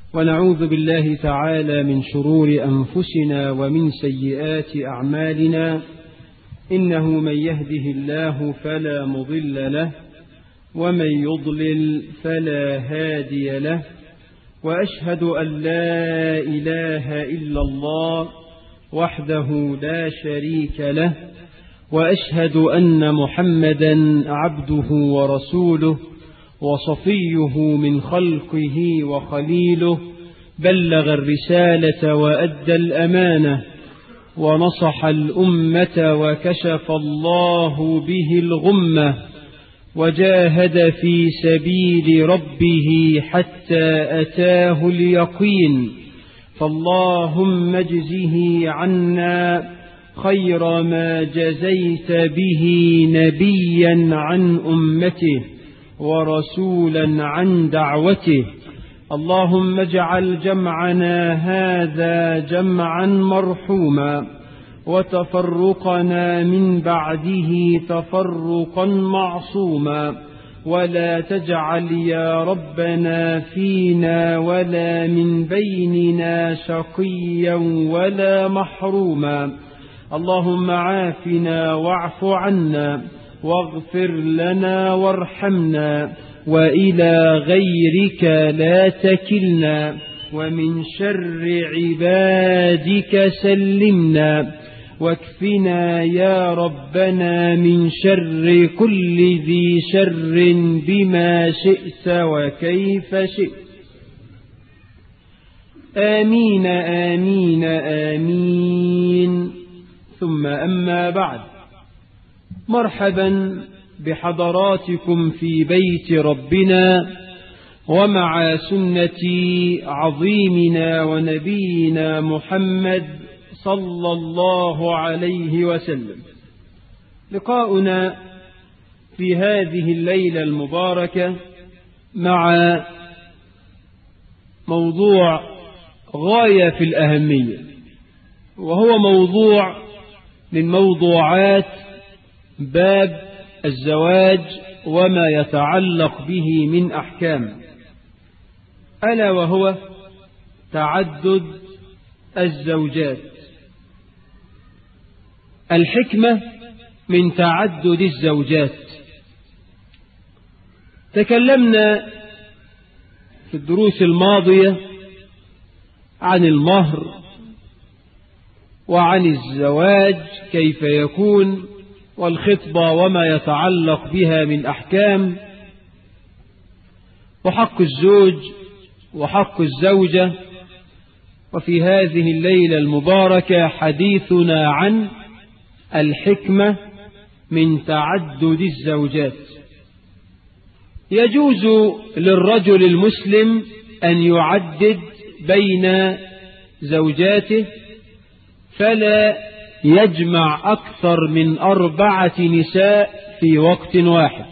ونعوذ بالله تعالى من شرور أنفسنا ومن سيئات أعمالنا إنه من يهده الله فلا مضل له ومن يضلل فلا هادي له وأشهد أن لا إله إلا الله وحده لا شريك له وأشهد أن محمدا عبده ورسوله وصفيه من خلقه وخليله بلغ الرسالة وأدى الأمانة ونصح الأمة وكشف الله به الغمة وجاهد في سبيل ربه حتى أتاه اليقين فاللهم اجزه عنا خير ما جزيت به نبيا عن أمته ورسولا عن دعوته اللهم اجعل جمعنا هذا جمعا مرحوما وتفرقنا من بعده تفرقا معصوما ولا تجعل يا ربنا فينا ولا من بيننا شقيا ولا محروما اللهم عافنا واعف عنا واغفر لنا وارحمنا وإلى غيرك لا تكلنا ومن شر عبادك سلمنا واكفنا يا ربنا من شر كل ذي شر بما شئت وكيف شئت آمين آمين آمين ثم أما بعد مرحبا بحضراتكم في بيت ربنا ومع سنة عظيمنا ونبينا محمد صلى الله عليه وسلم لقاؤنا في هذه الليلة المباركة مع موضوع غاية في الأهمية وهو موضوع من موضوعات باب الزواج وما يتعلق به من أحكام ألا وهو تعدد الزوجات الحكمة من تعدد الزوجات تكلمنا في الدروس الماضية عن المهر وعن الزواج كيف يكون والخطبة وما يتعلق بها من أحكام وحق الزوج وحق الزوجة وفي هذه الليلة المباركة حديثنا عن الحكمة من تعدد الزوجات يجوز للرجل المسلم أن يعدد بين زوجاته فلا يجمع أكثر من أربعة نساء في وقت واحد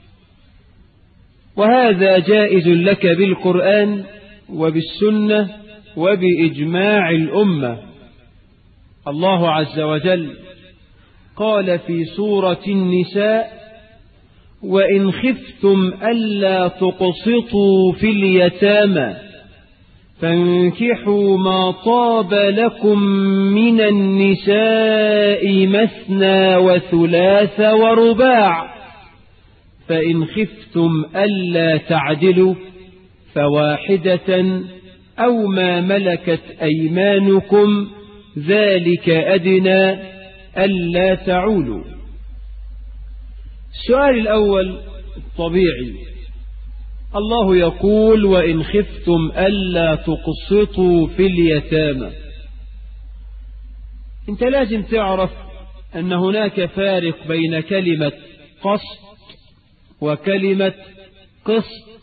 وهذا جائز لك بالقرآن وبالسنة وبإجماع الأمة الله عز وجل قال في سورة النساء وإن خفتم ألا تقسطوا في اليتامى فانكحوا ما طاب لكم من النساء مثنى وثلاث ورباع فإن خفتم ألا تعدلوا فواحدة أو ما ملكت أيمانكم ذلك أدنى ألا تعولوا السؤال الأول الطبيعي الله يقول وإن خفتم ألا تقسطوا في اليتامى انت لازم تعرف أن هناك فارق بين كلمة قسط وكلمة قسط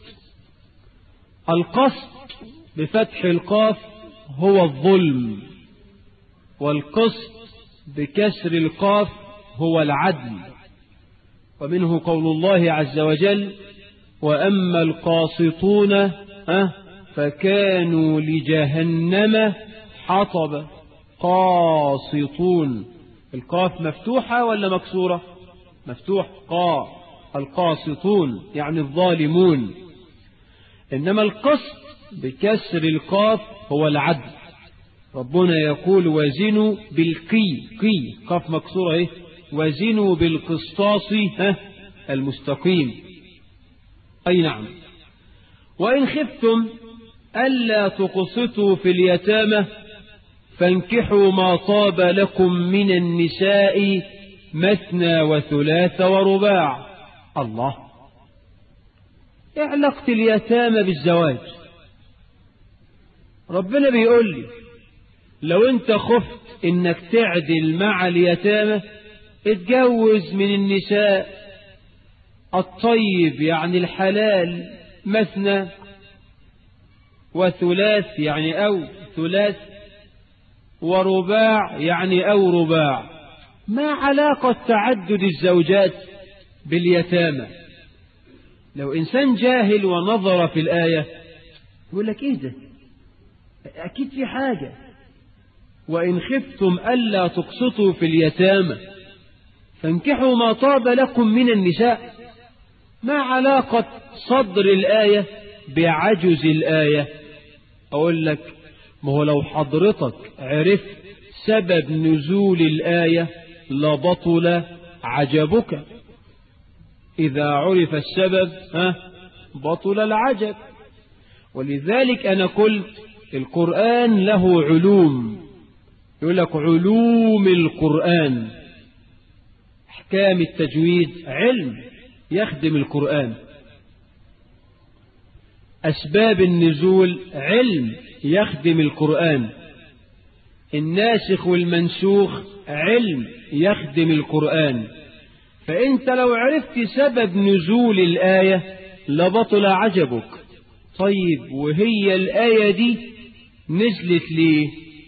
القسط بفتح القاف هو الظلم والقسط بكسر القاف هو العدل ومنه قول الله عز وجل وأما القاسطون فكانوا لجهنم حطب قاسطون القاف مفتوحة ولا مكسورة مفتوح قا القاسطون يعني الظالمون إنما القسط بكسر القاف هو العدل ربنا يقول وزنوا بالقي قي قاف مكسورة ايه وزنوا بالقسطاس ها المستقيم أي نعم وإن خفتم ألا تقسطوا في اليتامى فانكحوا ما طاب لكم من النساء مثنى وثلاث ورباع الله إيه علاقة اليتامى بالزواج ربنا بيقول لي لو انت خفت انك تعدل مع اليتامى اتجوز من النساء الطيب يعني الحلال مثنى وثلاث يعني أو ثلاث ورباع يعني أو رباع ما علاقة تعدد الزوجات باليتامى لو إنسان جاهل ونظر في الآية يقول لك إيه ده أكيد في حاجة وإن خفتم ألا تقسطوا في اليتامى فانكحوا ما طاب لكم من النساء ما علاقة صدر الآية بعجز الآية أقول لك ما هو لو حضرتك عرفت سبب نزول الآية لبطل عجبك إذا عرف السبب ها بطل العجب ولذلك أنا قلت القرآن له علوم يقول لك علوم القرآن أحكام التجويد علم يخدم القرآن أسباب النزول علم يخدم القرآن الناسخ والمنسوخ علم يخدم القرآن فأنت لو عرفت سبب نزول الآية لبطل عجبك طيب وهي الآية دي نزلت ليه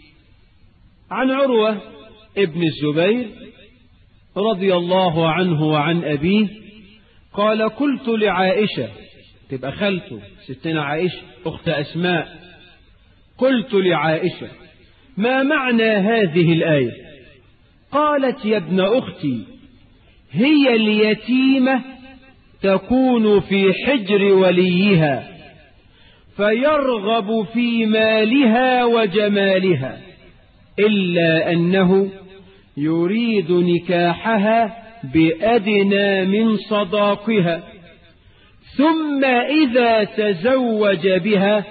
عن عروة ابن الزبير رضي الله عنه وعن أبيه قال قلت لعائشة تبقى خالته ستنا عائشة أخت أسماء قلت لعائشة ما معنى هذه الآية قالت يا ابن أختي هي اليتيمة تكون في حجر وليها فيرغب في مالها وجمالها إلا أنه يريد نكاحها بأدنى من صداقها ثم إذا تزوج بها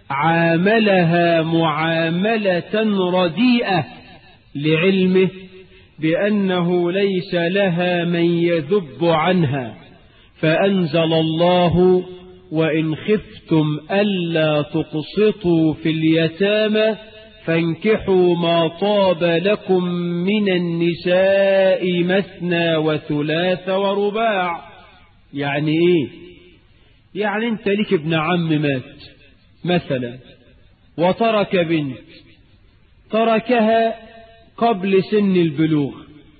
عاملها معاملة رديئة لعلمه بأنه ليس لها من يذب عنها فأنزل الله وإن خفتم ألا تقسطوا في اليتامى فانكحوا ما طاب لكم من النساء مثنى وثلاث ورباع يعني ايه يعني انت لك ابن عم مات مثلا وترك بنت تركها قبل سن البلوغ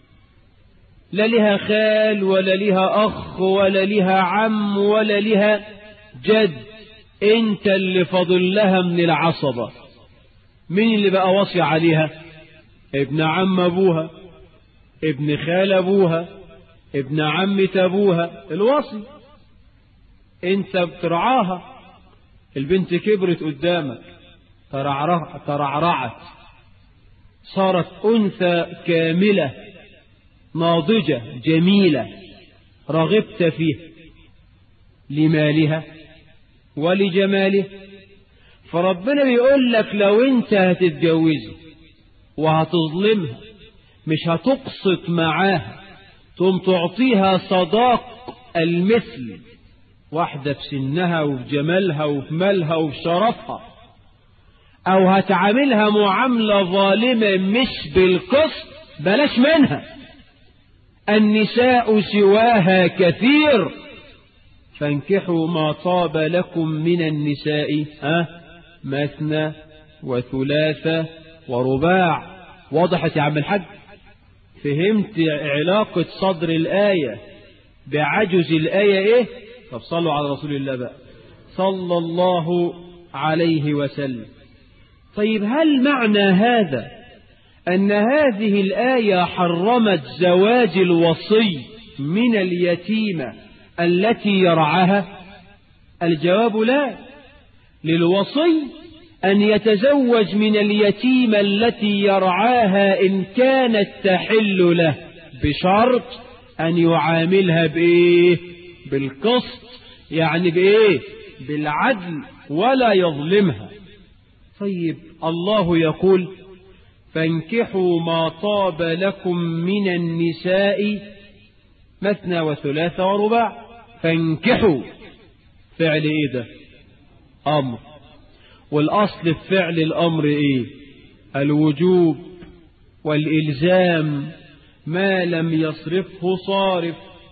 لا لها خال ولا لها أخ ولا لها عم ولا لها جد انت اللي فضل لها من العصبة مين اللي بقى وصي عليها ابن عم أبوها ابن خال أبوها ابن عمة أبوها الوصي انت بترعاها البنت كبرت قدامك ترعرعت صارت أنثى كاملة ناضجة جميلة رغبت فيها لمالها ولجماله فربنا بيقول لك لو انت هتتجوزي وهتظلمها مش هتقسط معاها تقوم تعطيها صداق المثل واحدة في سنها وفي جمالها وفي مالها وفي شرفها أو هتعاملها معاملة ظالمة مش بالقسط بلاش منها النساء سواها كثير فانكحوا ما طاب لكم من النساء ها مثنى وثلاثة ورباع وضحت يا عم الحاج فهمت علاقة صدر الآية بعجز الآية إيه طب صلوا على رسول الله بقى صلى الله عليه وسلم طيب هل معنى هذا أن هذه الآية حرمت زواج الوصي من اليتيمة التي يرعاها الجواب لا للوصي أن يتزوج من اليتيمة التي يرعاها إن كانت تحل له بشرط أن يعاملها بإيه بالقسط يعني بإيه بالعدل ولا يظلمها طيب الله يقول فانكحوا ما طاب لكم من النساء مثنى وثلاث ورباع فانكحوا فعل ايه ده امر والاصل في فعل الامر ايه الوجوب والالزام ما لم يصرفه صارف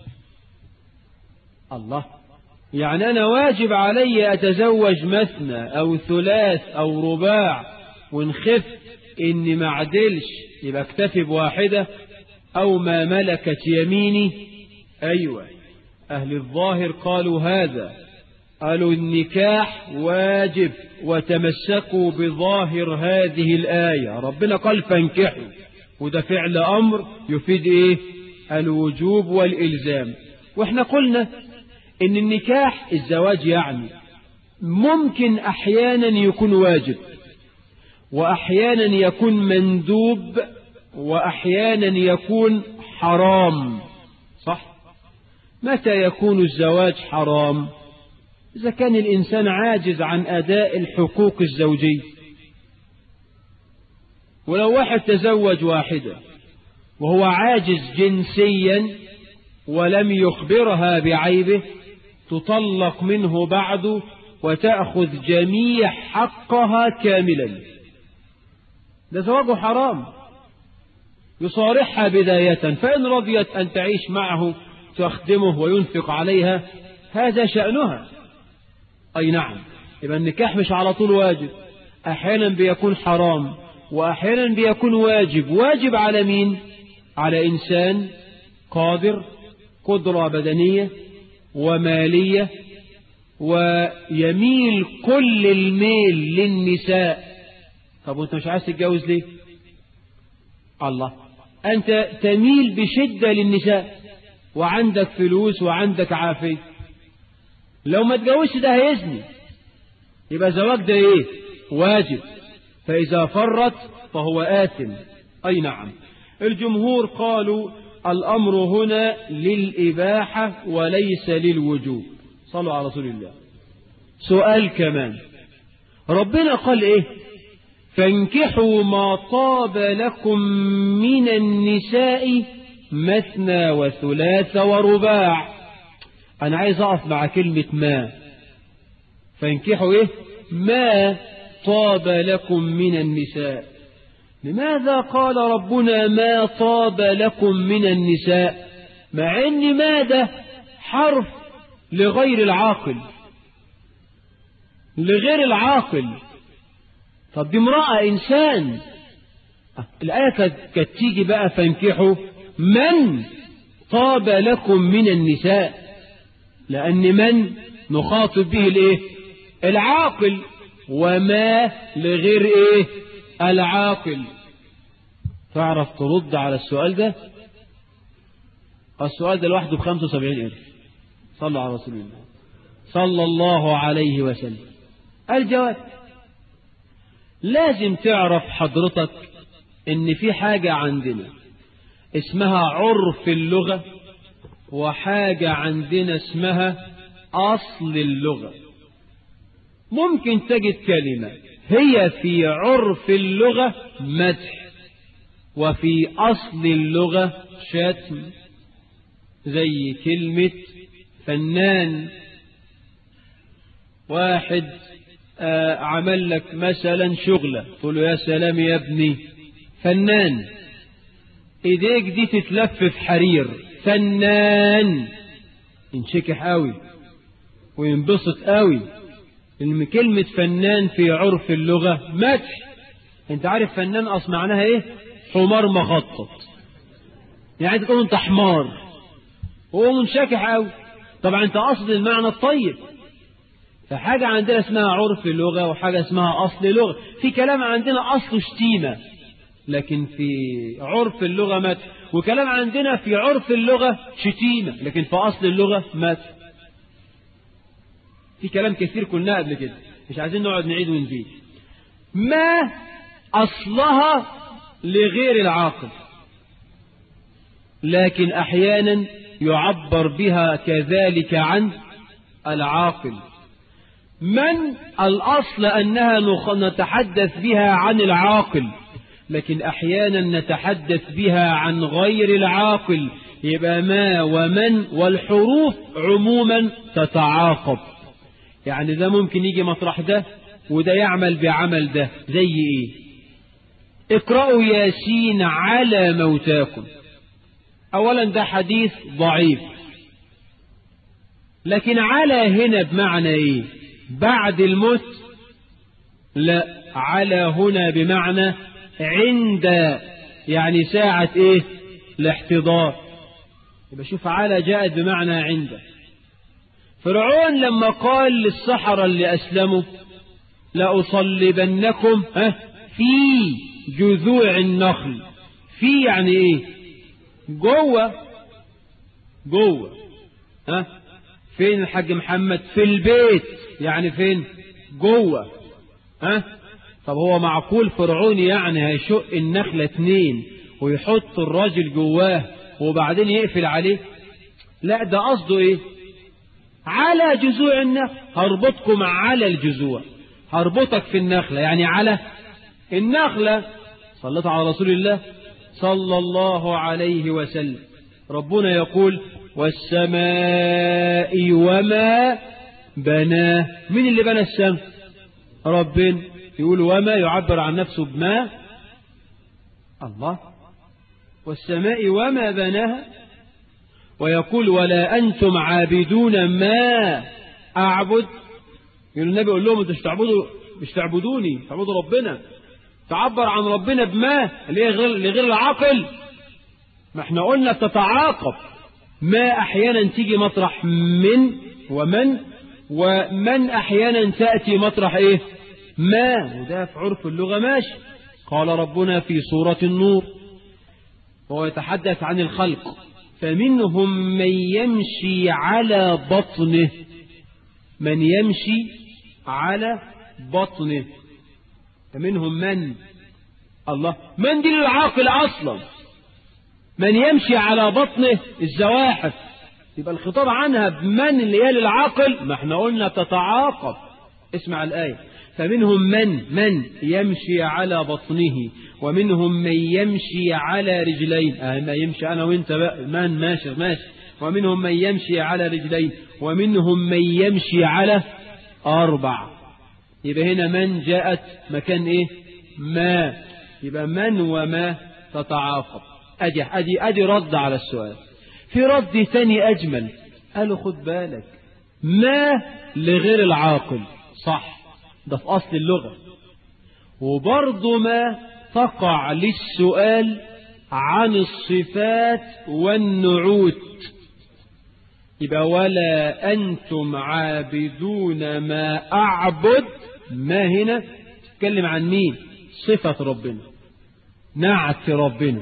الله يعني أنا واجب علي أتزوج مثنى أو ثلاث أو رباع وإن خفت إني ما عدلش يبقى اكتفي بواحدة أو ما ملكت يميني أيوة أهل الظاهر قالوا هذا قالوا النكاح واجب وتمسكوا بظاهر هذه الآية ربنا قال فانكحوا وده فعل أمر يفيد إيه الوجوب والإلزام وإحنا قلنا إن النكاح الزواج يعني ممكن أحيانا يكون واجب وأحيانا يكون مندوب وأحيانا يكون حرام صح متى يكون الزواج حرام إذا كان الإنسان عاجز عن أداء الحقوق الزوجية ولو واحد تزوج واحدة وهو عاجز جنسيا ولم يخبرها بعيبه تطلق منه بعد وتأخذ جميع حقها كاملا ده زواجه حرام يصارحها بداية فإن رضيت أن تعيش معه تخدمه وينفق عليها هذا شأنها أي نعم يبقى النكاح مش على طول واجب أحيانا بيكون حرام وأحيانا بيكون واجب واجب على مين على إنسان قادر قدرة بدنية ومالية ويميل كل الميل للنساء طب وانت مش عايز تتجوز ليه الله انت تميل بشدة للنساء وعندك فلوس وعندك عافية لو ما تجوزش ده هيزني يبقى زواج ده ايه واجب فإذا فرط فهو آثم أي نعم الجمهور قالوا الأمر هنا للإباحة وليس للوجوب صلوا على رسول الله سؤال كمان ربنا قال إيه فانكحوا ما طاب لكم من النساء مثنى وثلاث ورباع أنا عايز أقف مع كلمة ما فانكحوا إيه ما طاب لكم من النساء لماذا قال ربنا ما طاب لكم من النساء مع ان ماذا حرف لغير العاقل لغير العاقل طب دي امرأة إنسان الآية كانت تيجي بقى فانكحوا من طاب لكم من النساء لأن من نخاطب به الايه العاقل وما لغير ايه العاقل تعرف ترد على السؤال ده السؤال ده لوحده بخمسة وسبعين ألف صلوا على رسول الله صلى الله عليه وسلم الجواب لازم تعرف حضرتك ان في حاجة عندنا اسمها عرف اللغة وحاجة عندنا اسمها أصل اللغة ممكن تجد كلمة هي في عرف اللغة مدح وفي أصل اللغة شتم زي كلمة فنان واحد آه عمل لك مثلا شغلة تقول له يا سلام يا ابني فنان ايديك دي تتلف في حرير فنان ينشكح قوي وينبسط قوي ان كلمة فنان في عرف اللغة مدح انت عارف فنان اصل معناها ايه حمار مخطط يعني تقول انت حمار وهو منشكح قوي طبعا انت قصد المعنى الطيب فحاجة عندنا اسمها عرف اللغة وحاجة اسمها أصل لغة في كلام عندنا أصل شتيمة لكن في عرف اللغة مات وكلام عندنا في عرف اللغة شتيمة لكن في أصل اللغة مات في كلام كثير قلناه قبل كده مش عايزين نقعد نعيد ونزيد ما أصلها لغير العاقل لكن أحيانا يعبر بها كذلك عن العاقل من الأصل أنها نتحدث بها عن العاقل لكن أحيانا نتحدث بها عن غير العاقل يبقى ما ومن والحروف عموما تتعاقب يعني ده ممكن يجي مطرح ده وده يعمل بعمل ده زي ايه اقرأوا ياسين على موتاكم اولا ده حديث ضعيف لكن على هنا بمعنى ايه بعد الموت لا على هنا بمعنى عند يعني ساعة ايه الاحتضار يبقى شوف على جاءت بمعنى عند فرعون لما قال للسحرة اللي أسلموا لأصلبنكم ها في جذوع النخل في يعني ايه جوه جوه ها فين الحاج محمد في البيت يعني فين جوه ها طب هو معقول فرعون يعني هيشق النخلة اتنين ويحط الراجل جواه وبعدين يقفل عليه لا ده قصده ايه على جذوع النخل هربطكم على الجذوع هربطك في النخلة يعني على النخلة صلت على رسول الله صلى الله عليه وسلم ربنا يقول والسماء وما بناه من اللي بنى السماء ربنا يقول وما يعبر عن نفسه بما الله والسماء وما بناها ويقول ولا أنتم عابدون ما أعبد يقول النبي يقول لهم انتوا مش تعبدوا مش تعبدوني تعبدوا ربنا تعبر عن ربنا بما لغير العقل ما احنا قلنا تتعاقب ما احيانا تيجي مطرح من ومن ومن احيانا تأتي مطرح ايه ما وده في عرف اللغة ماشي قال ربنا في سورة النور وهو يتحدث عن الخلق فمنهم من يمشي على بطنه من يمشي على بطنه فمنهم من الله من دي العاقل أصلا من يمشي على بطنه الزواحف يبقى الخطاب عنها بمن اللي هي للعاقل ما احنا قلنا تتعاقب اسمع الآية فمنهم من من يمشي على بطنه ومنهم من يمشي على رجلين اه ما يمشي أنا وانت بقى من ماشي ماشي ومنهم من يمشي على رجلين ومنهم من يمشي على أربع يبقى هنا من جاءت مكان إيه ما يبقى من وما تتعاقب أدي, أدي, أدي رد على السؤال في رد ثاني أجمل قالوا خد بالك ما لغير العاقل صح ده في أصل اللغة وبرضه ما تقع للسؤال عن الصفات والنعوت يبقى ولا أنتم عابدون ما أعبد ما هنا تتكلم عن مين صفة ربنا نعت ربنا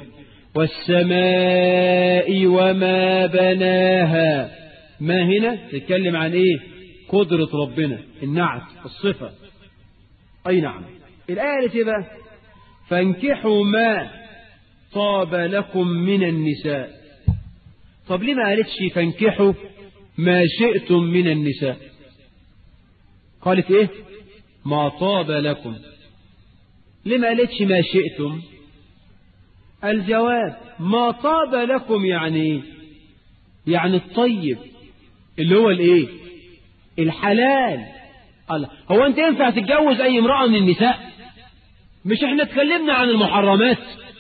والسماء وما بناها ما هنا تتكلم عن ايه قدرة ربنا النعت الصفة اي نعم الآية التي بقى فانكحوا ما طاب لكم من النساء طب ليه ما قالتش فانكحوا ما شئتم من النساء قالت ايه ما طاب لكم ليه ما قالتش ما شئتم الجواب ما طاب لكم يعني ايه يعني الطيب اللي هو الايه الحلال الله هو انت ينفع تتجوز اي امرأة من النساء مش احنا اتكلمنا عن المحرمات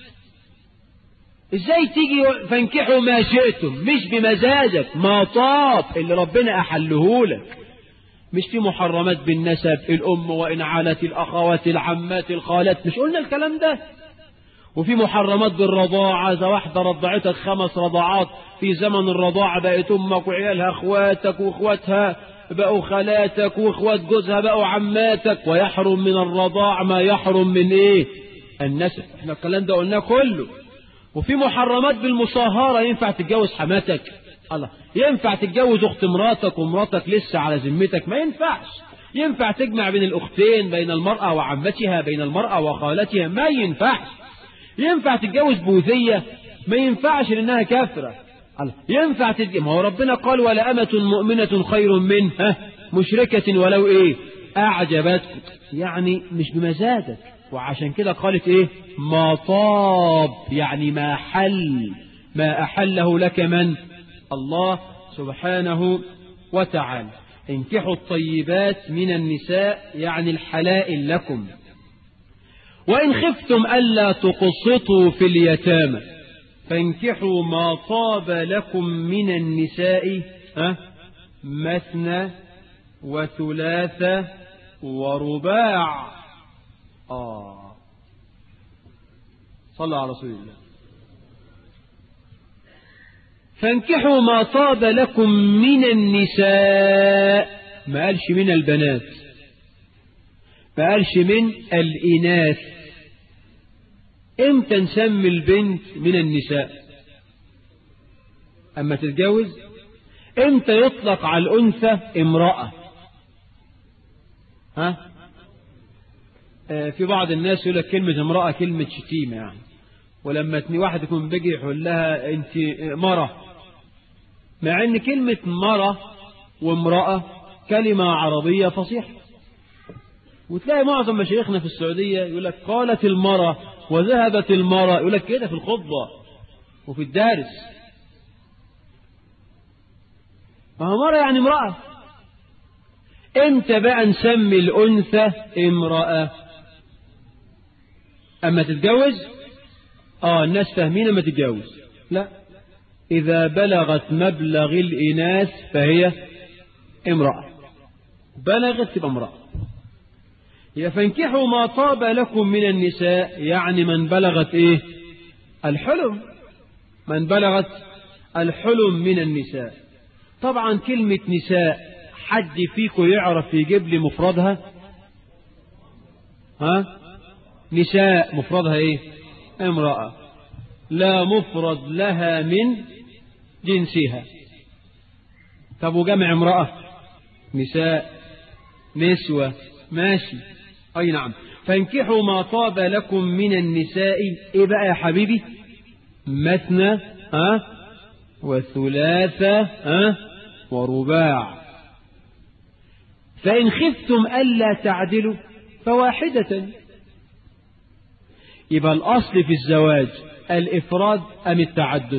ازاي تيجي فانكحوا ما شئتم مش بمزاجك ما طاب اللي ربنا احله لك مش في محرمات بالنسب الام وان علت الاخوات العمات الخالات مش قلنا الكلام ده وفي محرمات بالرضاعة إذا واحدة رضعتك خمس رضاعات في زمن الرضاعة بقت أمك وعيالها أخواتك وأخواتها بقوا خالاتك وأخوات جوزها بقوا عماتك ويحرم من الرضاع ما يحرم من إيه النسب احنا الكلام ده قلناه كله وفي محرمات بالمصاهرة ينفع تتجوز حماتك الله ينفع تتجوز أخت مراتك ومراتك لسه على ذمتك ما ينفعش ينفع تجمع بين الأختين بين المرأة وعمتها بين المرأة وخالتها ما ينفعش ينفع تتجوز بوذية ما ينفعش لأنها كافرة ينفع تتجوز ما هو ربنا قال ولا أمة مؤمنة خير من ها مشركة ولو إيه أعجبتك يعني مش بمزاجك وعشان كده قالت إيه ما طاب يعني ما حل ما أحله لك من الله سبحانه وتعالى انكحوا الطيبات من النساء يعني الحلائل لكم وإن خفتم ألا تقسطوا في اليتامى فانكحوا ما طاب لكم من النساء ها مثنى وثلاثة ورباع آه صلى على رسول الله فانكحوا ما طاب لكم من النساء ما قالش من البنات ما قالش من الإناث امتى نسمي البنت من النساء أما تتجوز امتى يطلق على الأنثى امرأة ها آه في بعض الناس يقول لك كلمة امرأة كلمة شتيمة يعني ولما تني واحد يكون بيجي يقول لها انت مرة مع ان كلمة مرة وامرأة كلمة عربية فصيحة وتلاقي معظم مشايخنا في السعودية يقول لك قالت المرة وذهبت المرة يقول لك كده في الخطبة وفي الدارس ما هو مرة يعني امرأة امتى بقى نسمي الأنثى امرأة أما تتجوز اه الناس فاهمين أما تتجوز لا إذا بلغت مبلغ الإناث فهي امرأة بلغت تبقى امرأة فانكحوا ما طاب لكم من النساء يعني من بلغت ايه الحلم من بلغت الحلم من النساء طبعا كلمة نساء حد فيكم يعرف يجيب لي مفردها ها نساء مفردها ايه امرأة لا مفرد لها من جنسها طب وجمع امرأة نساء نسوة ماشي أي نعم فانكحوا ما طاب لكم من النساء إيه بقى يا حبيبي مثنى ها وثلاثة ها ورباع فإن خفتم ألا تعدلوا فواحدة يبقى الأصل في الزواج الإفراد أم التعدد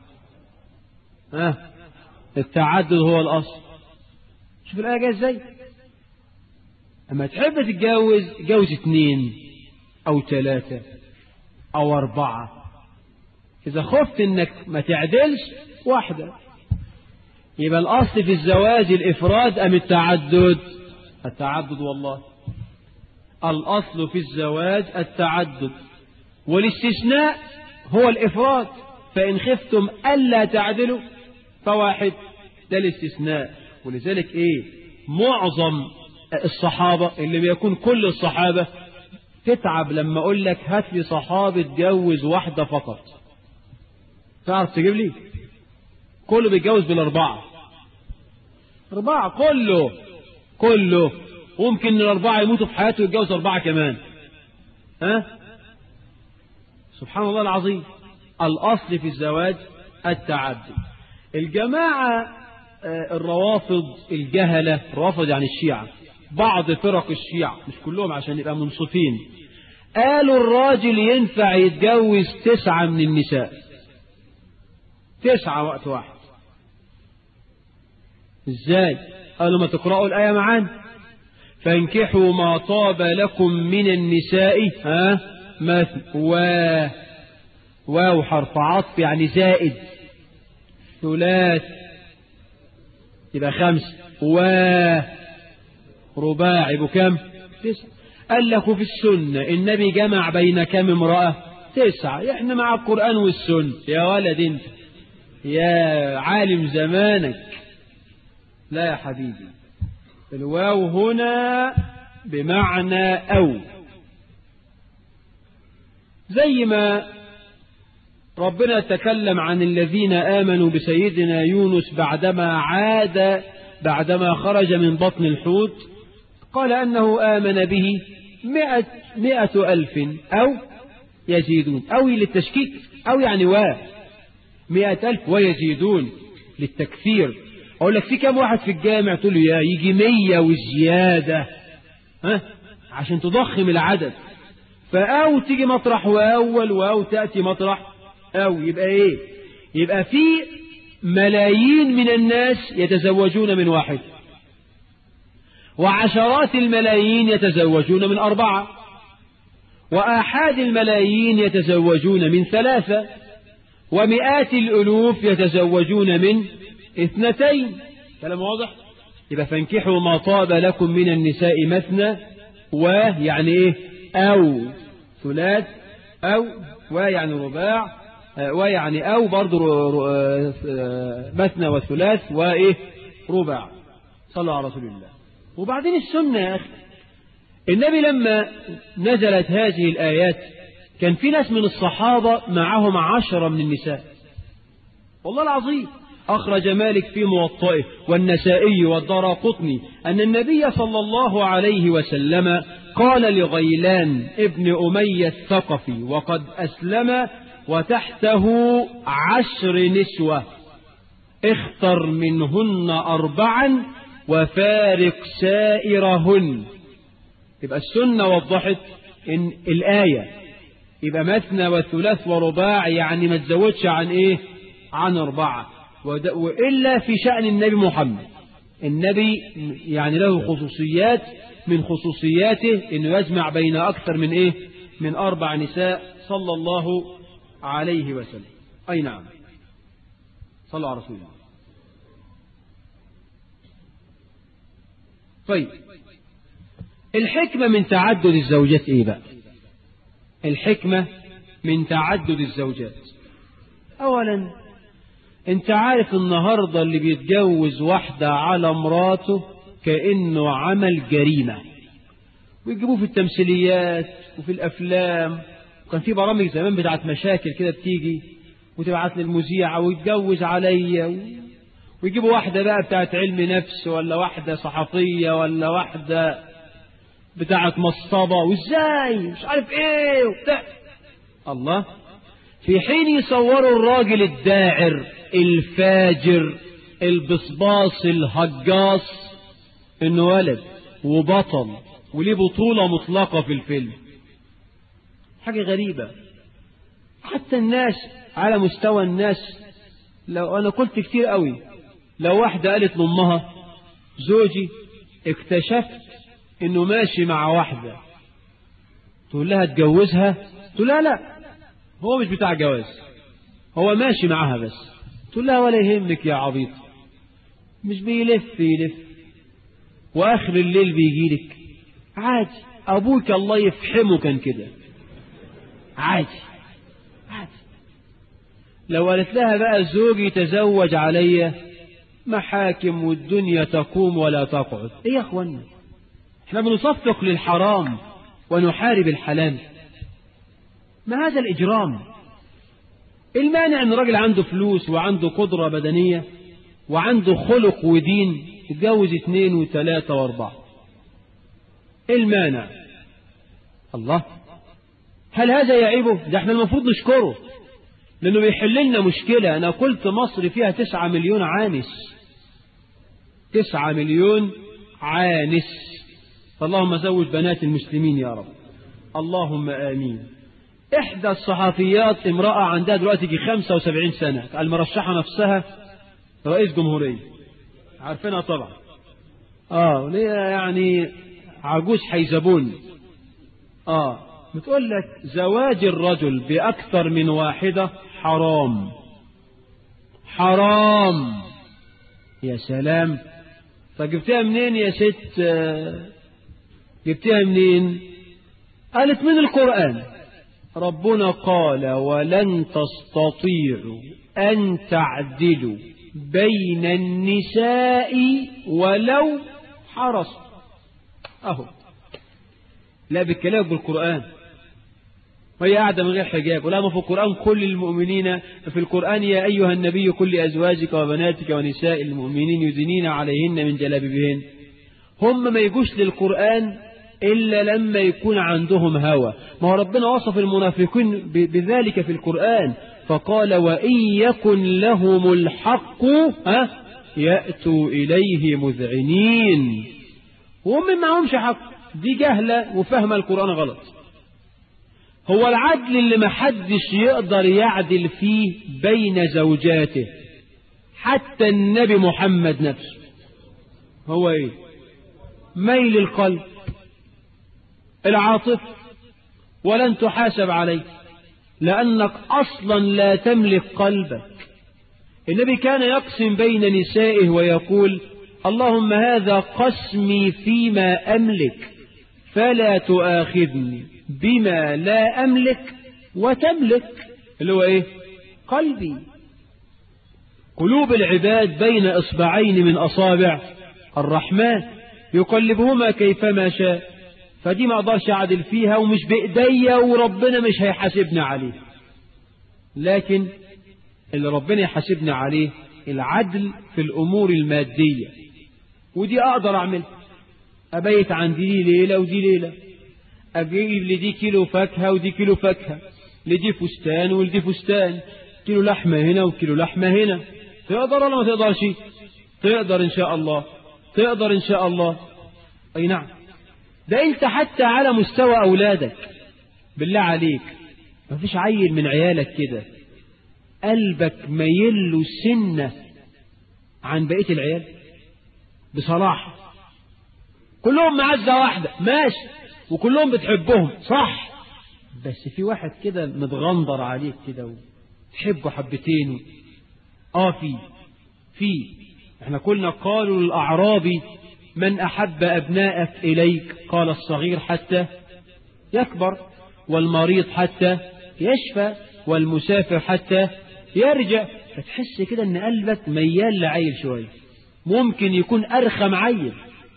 ها التعدد هو الأصل شوف الآية جاية ازاي أما تحب تتجوز جوز اثنين أو ثلاثة أو أربعة إذا خفت إنك ما تعدلش واحدة يبقى الأصل في الزواج الإفراد أم التعدد التعدد والله الأصل في الزواج التعدد والاستثناء هو الإفراد فإن خفتم ألا تعدلوا فواحد ده الاستثناء ولذلك إيه معظم الصحابة اللي بيكون كل الصحابة تتعب لما أقول لك هات لي صحابة تجوز واحدة فقط تعرف تجيب لي كله بيتجوز بالأربعة أربعة كله كله ممكن الأربعة يموتوا في حياته ويتجوز أربعة كمان ها سبحان الله العظيم الأصل في الزواج التعدد الجماعة الروافض الجهلة الروافض يعني الشيعة بعض فرق الشيعة مش كلهم عشان يبقى منصفين قالوا الراجل ينفع يتجوز تسعة من النساء تسعة وقت واحد ازاي قالوا ما تقرأوا الآية معانا فانكحوا ما طاب لكم من النساء ها مثل و واو حرف عطف يعني زائد ثلاث يبقى خمس و رباع يبقى كم تسعة قال لك في السنة النبي جمع بين كم امرأة تسعة احنا مع القرآن والسنة يا ولد انت يا عالم زمانك لا يا حبيبي الواو هنا بمعنى أو زي ما ربنا تكلم عن الذين آمنوا بسيدنا يونس بعدما عاد بعدما خرج من بطن الحوت قال أنه آمن به مئة, مئة ألف أو يزيدون أو للتشكيك أو يعني و مئة ألف ويزيدون للتكثير أقول لك في كم واحد في الجامع تقول له يا يجي مية وزيادة ها عشان تضخم العدد فأو تيجي مطرح وأول وأو تأتي مطرح أو يبقى إيه يبقى في ملايين من الناس يتزوجون من واحد وعشرات الملايين يتزوجون من أربعة وآحاد الملايين يتزوجون من ثلاثة ومئات الألوف يتزوجون من اثنتين كلام واضح يبقى فانكحوا ما طاب لكم من النساء مثنى ويعني ايه أو ثلاث أو ويعني رباع ويعني أو برضو مثنى وثلاث وإيه رباع صلى على رسول الله وبعدين السنة يا أخي النبي لما نزلت هذه الآيات كان في ناس من الصحابة معهم عشرة من النساء والله العظيم أخرج مالك في موطئه والنسائي والدار قطني أن النبي صلى الله عليه وسلم قال لغيلان ابن أمية الثقفي وقد أسلم وتحته عشر نسوة اختر منهن أربعا وفارق سائرهن يبقى السنة وضحت إن الآية يبقى مثنى وثلاث ورباع يعني ما تزودش عن إيه عن أربعة وإلا في شأن النبي محمد النبي يعني له خصوصيات من خصوصياته انه يجمع بين اكثر من ايه من اربع نساء صلى الله عليه وسلم اي نعم صلى على رسول الله طيب الحكمة من تعدد الزوجات ايه بقى الحكمة من تعدد الزوجات اولا انت عارف النهاردة اللي بيتجوز واحدة على مراته كأنه عمل جريمة ويجيبوه في التمثيليات وفي الأفلام وكان في برامج زمان بتاعت مشاكل كده بتيجي وتبعت للمذيعة ويتجوز عليا ويجيبوا واحدة بقى بتاعت علم نفس ولا واحدة صحفية ولا واحدة بتاعت مصطبة وازاي مش عارف ايه وبتاع الله في حين يصوروا الراجل الداعر الفاجر البصباص الهجاص انه ولد وبطل وليه بطولة مطلقة في الفيلم حاجة غريبة حتى الناس على مستوى الناس لو انا قلت كتير قوي لو واحدة قالت لامها زوجي اكتشفت انه ماشي مع واحدة تقول لها اتجوزها تقول لها لا هو مش بتاع جواز هو ماشي معاها بس تقول لها ولا يهمك يا عبيط مش بيلف يلف واخر الليل بيجي لك عادي ابوك الله يفحمه كان كده عادي عادي لو قالت لها بقى زوجي تزوج عليا محاكم والدنيا تقوم ولا تقعد ايه يا اخوانا احنا بنصفق للحرام ونحارب الحلال ما هذا الإجرام المانع أن الراجل عنده فلوس وعنده قدرة بدنية وعنده خلق ودين يتجوز اثنين وثلاثة واربعة المانع الله هل هذا يعيبه ده احنا المفروض نشكره لأنه بيحل لنا مشكلة أنا قلت مصر فيها تسعة مليون عانس تسعة مليون عانس فاللهم زوج بنات المسلمين يا رب اللهم آمين إحدى الصحفيات امرأة عندها دلوقتي يجي 75 سنة المرشحة نفسها رئيس جمهورية عارفينها طبعا اه ليه يعني عجوز حيزبون اه بتقول لك زواج الرجل بأكثر من واحدة حرام حرام يا سلام فجبتها منين يا ست جبتها منين قالت من القرآن ربنا قال ولن تستطيعوا أن تعدلوا بين النساء ولو حرصت أهو لا بالكلام بالقرآن وهي قاعدة من غير حجاب ولا ما في القرآن كل المؤمنين في القرآن يا أيها النبي كل أزواجك وبناتك ونساء المؤمنين يدنين عليهن من جلابيبهن هم ما يجوش للقرآن إلا لما يكون عندهم هوى ما هو ربنا وصف المنافقين بذلك في القرآن فقال وإن يكن لهم الحق ها يأتوا إليه مذعنين وهم معهمش حق دي جهلة وفهم القرآن غلط هو العدل اللي محدش يقدر يعدل فيه بين زوجاته حتى النبي محمد نفسه هو ايه ميل القلب العاطفة ولن تحاسب عليه لأنك أصلا لا تملك قلبك النبي كان يقسم بين نسائه ويقول اللهم هذا قسمي فيما أملك فلا تؤاخذني بما لا أملك وتملك اللي هو إيه قلبي قلوب العباد بين إصبعين من أصابع الرحمن يقلبهما كيفما شاء فدي ما أقدرش أعدل فيها ومش بإيديا وربنا مش هيحاسبني عليه لكن اللي ربنا يحاسبني عليه العدل في الأمور المادية ودي أقدر أعملها أبيت عندي دي ليلة ودي ليلة أجيب لدي كيلو فاكهة ودي كيلو فاكهة لدي فستان ولدي فستان كيلو لحمة هنا وكيلو لحمة هنا تقدر ولا ما تقدرش تقدر إن شاء الله تقدر إن شاء الله أي نعم ده أنت حتى على مستوى أولادك بالله عليك ما فيش عيل من عيالك كده قلبك ميل له سنة عن بقية العيال بصراحة كلهم معزة واحدة ماشي وكلهم بتحبهم صح بس في واحد كده متغندر عليك كده وتحبه حبتين اه في في احنا كلنا قالوا للأعرابي من أحب أبنائك إليك قال الصغير حتى يكبر والمريض حتى يشفى والمسافر حتى يرجع فتحس كده ان قلبك ميال لعيل شوية ممكن يكون أرخم عيل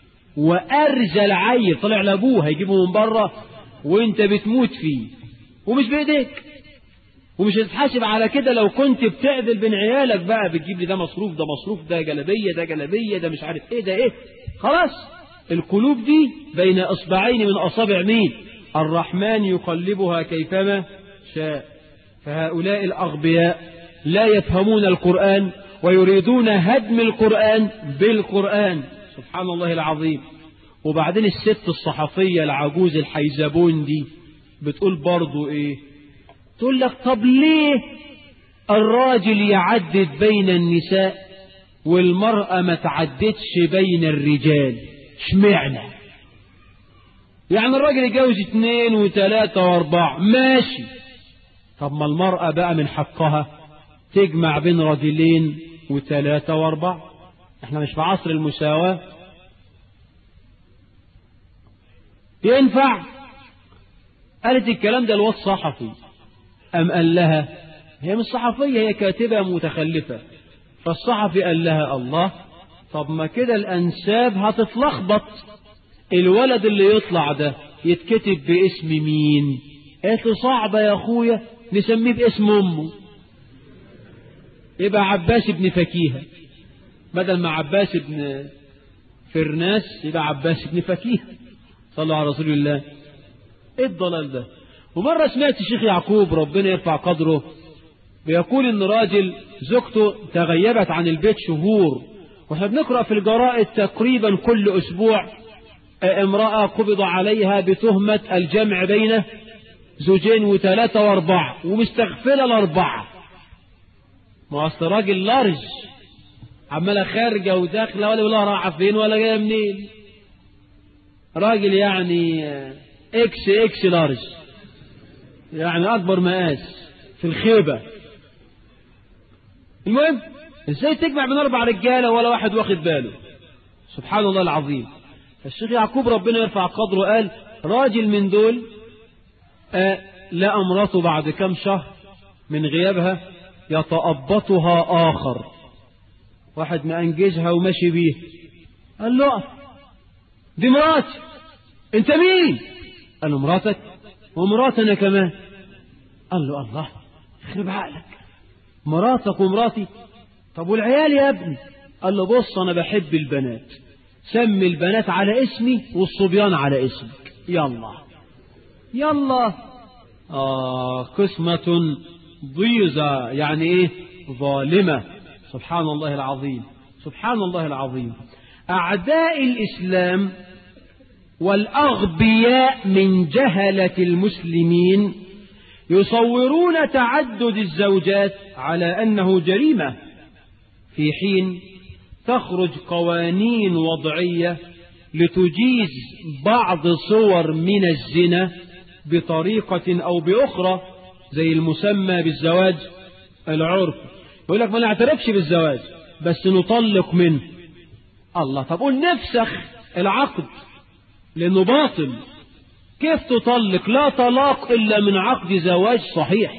وأرجل عيل طلع لأبوه هيجيبه من بره وانت بتموت فيه ومش بإيديك ومش هتتحاسب على كده لو كنت بتعدل بين عيالك بقى بتجيب لي ده مصروف ده مصروف ده جلبية ده جلبية ده مش عارف ايه ده ايه خلاص القلوب دي بين اصبعين من اصابع مين الرحمن يقلبها كيفما شاء فهؤلاء الاغبياء لا يفهمون القرآن ويريدون هدم القرآن بالقرآن سبحان الله العظيم وبعدين الست الصحفية العجوز الحيزبون دي بتقول برضو ايه تقول لك طب ليه الراجل يعدد بين النساء والمرأة ما تعددش بين الرجال اشمعنى يعني الراجل يتجوز اثنين وثلاثة واربعة ماشي طب ما المرأة بقى من حقها تجمع بين رجلين وثلاثة واربعة احنا مش في عصر المساواة ينفع قالت الكلام ده الواد صحفي أم قال لها هي مش صحفية هي كاتبة متخلفة فالصحفي قال لها الله طب ما كده الأنساب هتتلخبط الولد اللي يطلع ده يتكتب باسم مين قالت له صعبة يا أخويا نسميه باسم أمه يبقى عباس بن فكيهة بدل ما عباس بن فرناس يبقى عباس بن فكيهة صلوا على رسول الله ايه الضلال ده ومرة سمعت الشيخ يعقوب ربنا يرفع قدره بيقول ان راجل زوجته تغيبت عن البيت شهور واحنا بنقرأ في الجرائد تقريبا كل اسبوع امرأة قبض عليها بتهمة الجمع بين زوجين وثلاثة واربعة ومستغفلة الاربعة ما اصل راجل لارج عمالة خارجة وداخلة ولا ولا رايحة فين ولا جاية منين راجل يعني اكس اكس لارج يعني اكبر مقاس في الخيبة المهم ازاي تجمع بين اربع رجالة ولا واحد واخد باله سبحان الله العظيم الشيخ يعقوب ربنا يرفع قدره قال راجل من دول آه لقى امراته بعد كم شهر من غيابها يتأبطها آخر واحد مأنجزها وماشي بيه قال له اقف دي مراتي انت مين قال له مراتك ومراتنا كمان قال له الله يخرب عقلك مراتك ومراتي طب والعيال يا ابني قال له بص انا بحب البنات سمي البنات على اسمي والصبيان على اسمك يلا يلا آه قسمة ضيزة يعني ايه ظالمة سبحان الله العظيم سبحان الله العظيم أعداء الإسلام والأغبياء من جهلة المسلمين يصورون تعدد الزوجات على أنه جريمة في حين تخرج قوانين وضعية لتجيز بعض صور من الزنا بطريقة أو بأخرى زي المسمى بالزواج العرفي يقول لك ما نعترفش بالزواج بس نطلق منه الله طب قول نفسخ العقد لأنه باطل كيف تطلق لا طلاق إلا من عقد زواج صحيح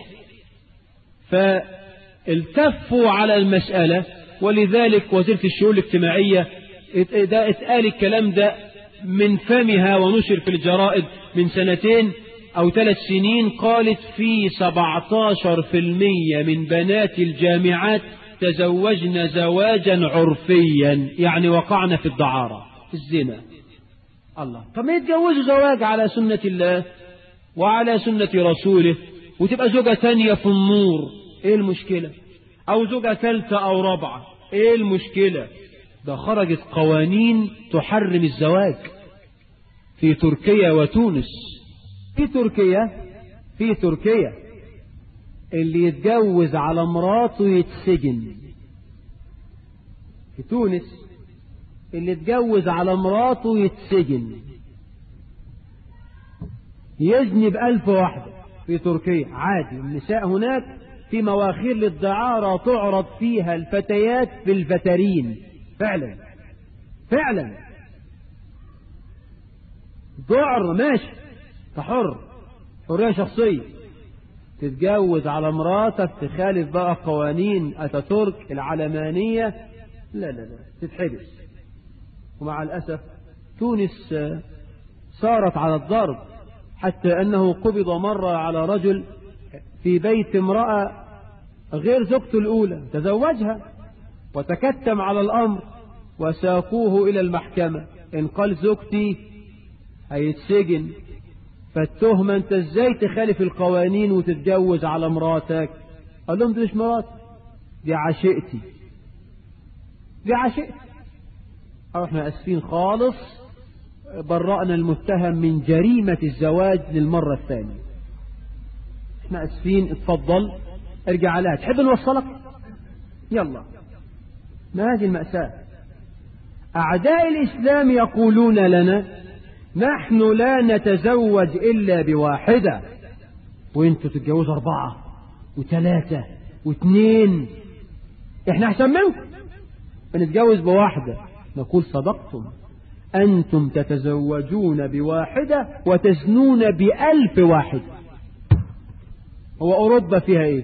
فالتفوا على المسألة ولذلك وزيرة الشؤون الاجتماعية ده اتقال الكلام ده من فمها ونشر في الجرائد من سنتين أو ثلاث سنين قالت في 17% من بنات الجامعات تزوجن زواجا عرفيا يعني وقعنا في الدعارة في الزنا الله طب ما يتجوزوا زواج على سنة الله وعلى سنة رسوله وتبقى زوجة تانية في النور ايه المشكلة او زوجة ثالثة او رابعة ايه المشكلة ده خرجت قوانين تحرم الزواج في تركيا وتونس في تركيا في تركيا اللي يتجوز على مراته يتسجن في تونس اللي يتجوز على مراته يتسجن يزني بألف واحدة في تركيا عادي النساء هناك في مواخير للدعارة تعرض فيها الفتيات في الفترين فعلا فعلا ذعر ماشي تحر حرية شخصية تتجوز على مراتك تخالف بقى قوانين أتاتورك العلمانية لا لا لا تتحبس ومع الأسف تونس صارت على الضرب حتى أنه قبض مرة على رجل في بيت امرأة غير زوجته الأولى تزوجها وتكتم على الأمر وساقوه إلى المحكمة إن قال زوجتي هيتسجن فالتهمة أنت إزاي تخالف القوانين وتتجوز على مراتك قال لهم دي مش مراتي دي عشيقتي دي عشيقتي أو احنا أسفين خالص برأنا المتهم من جريمة الزواج للمرة الثانية احنا أسفين اتفضل ارجع عليها تحب نوصلك يلا ما هذه المأساة أعداء الإسلام يقولون لنا نحن لا نتزوج إلا بواحدة وانتوا تتجوزوا أربعة وثلاثة واثنين احنا أحسن منكم بنتجوز بواحدة نقول صدقتم أنتم تتزوجون بواحدة وتزنون بألف واحد هو أوروبا فيها إيه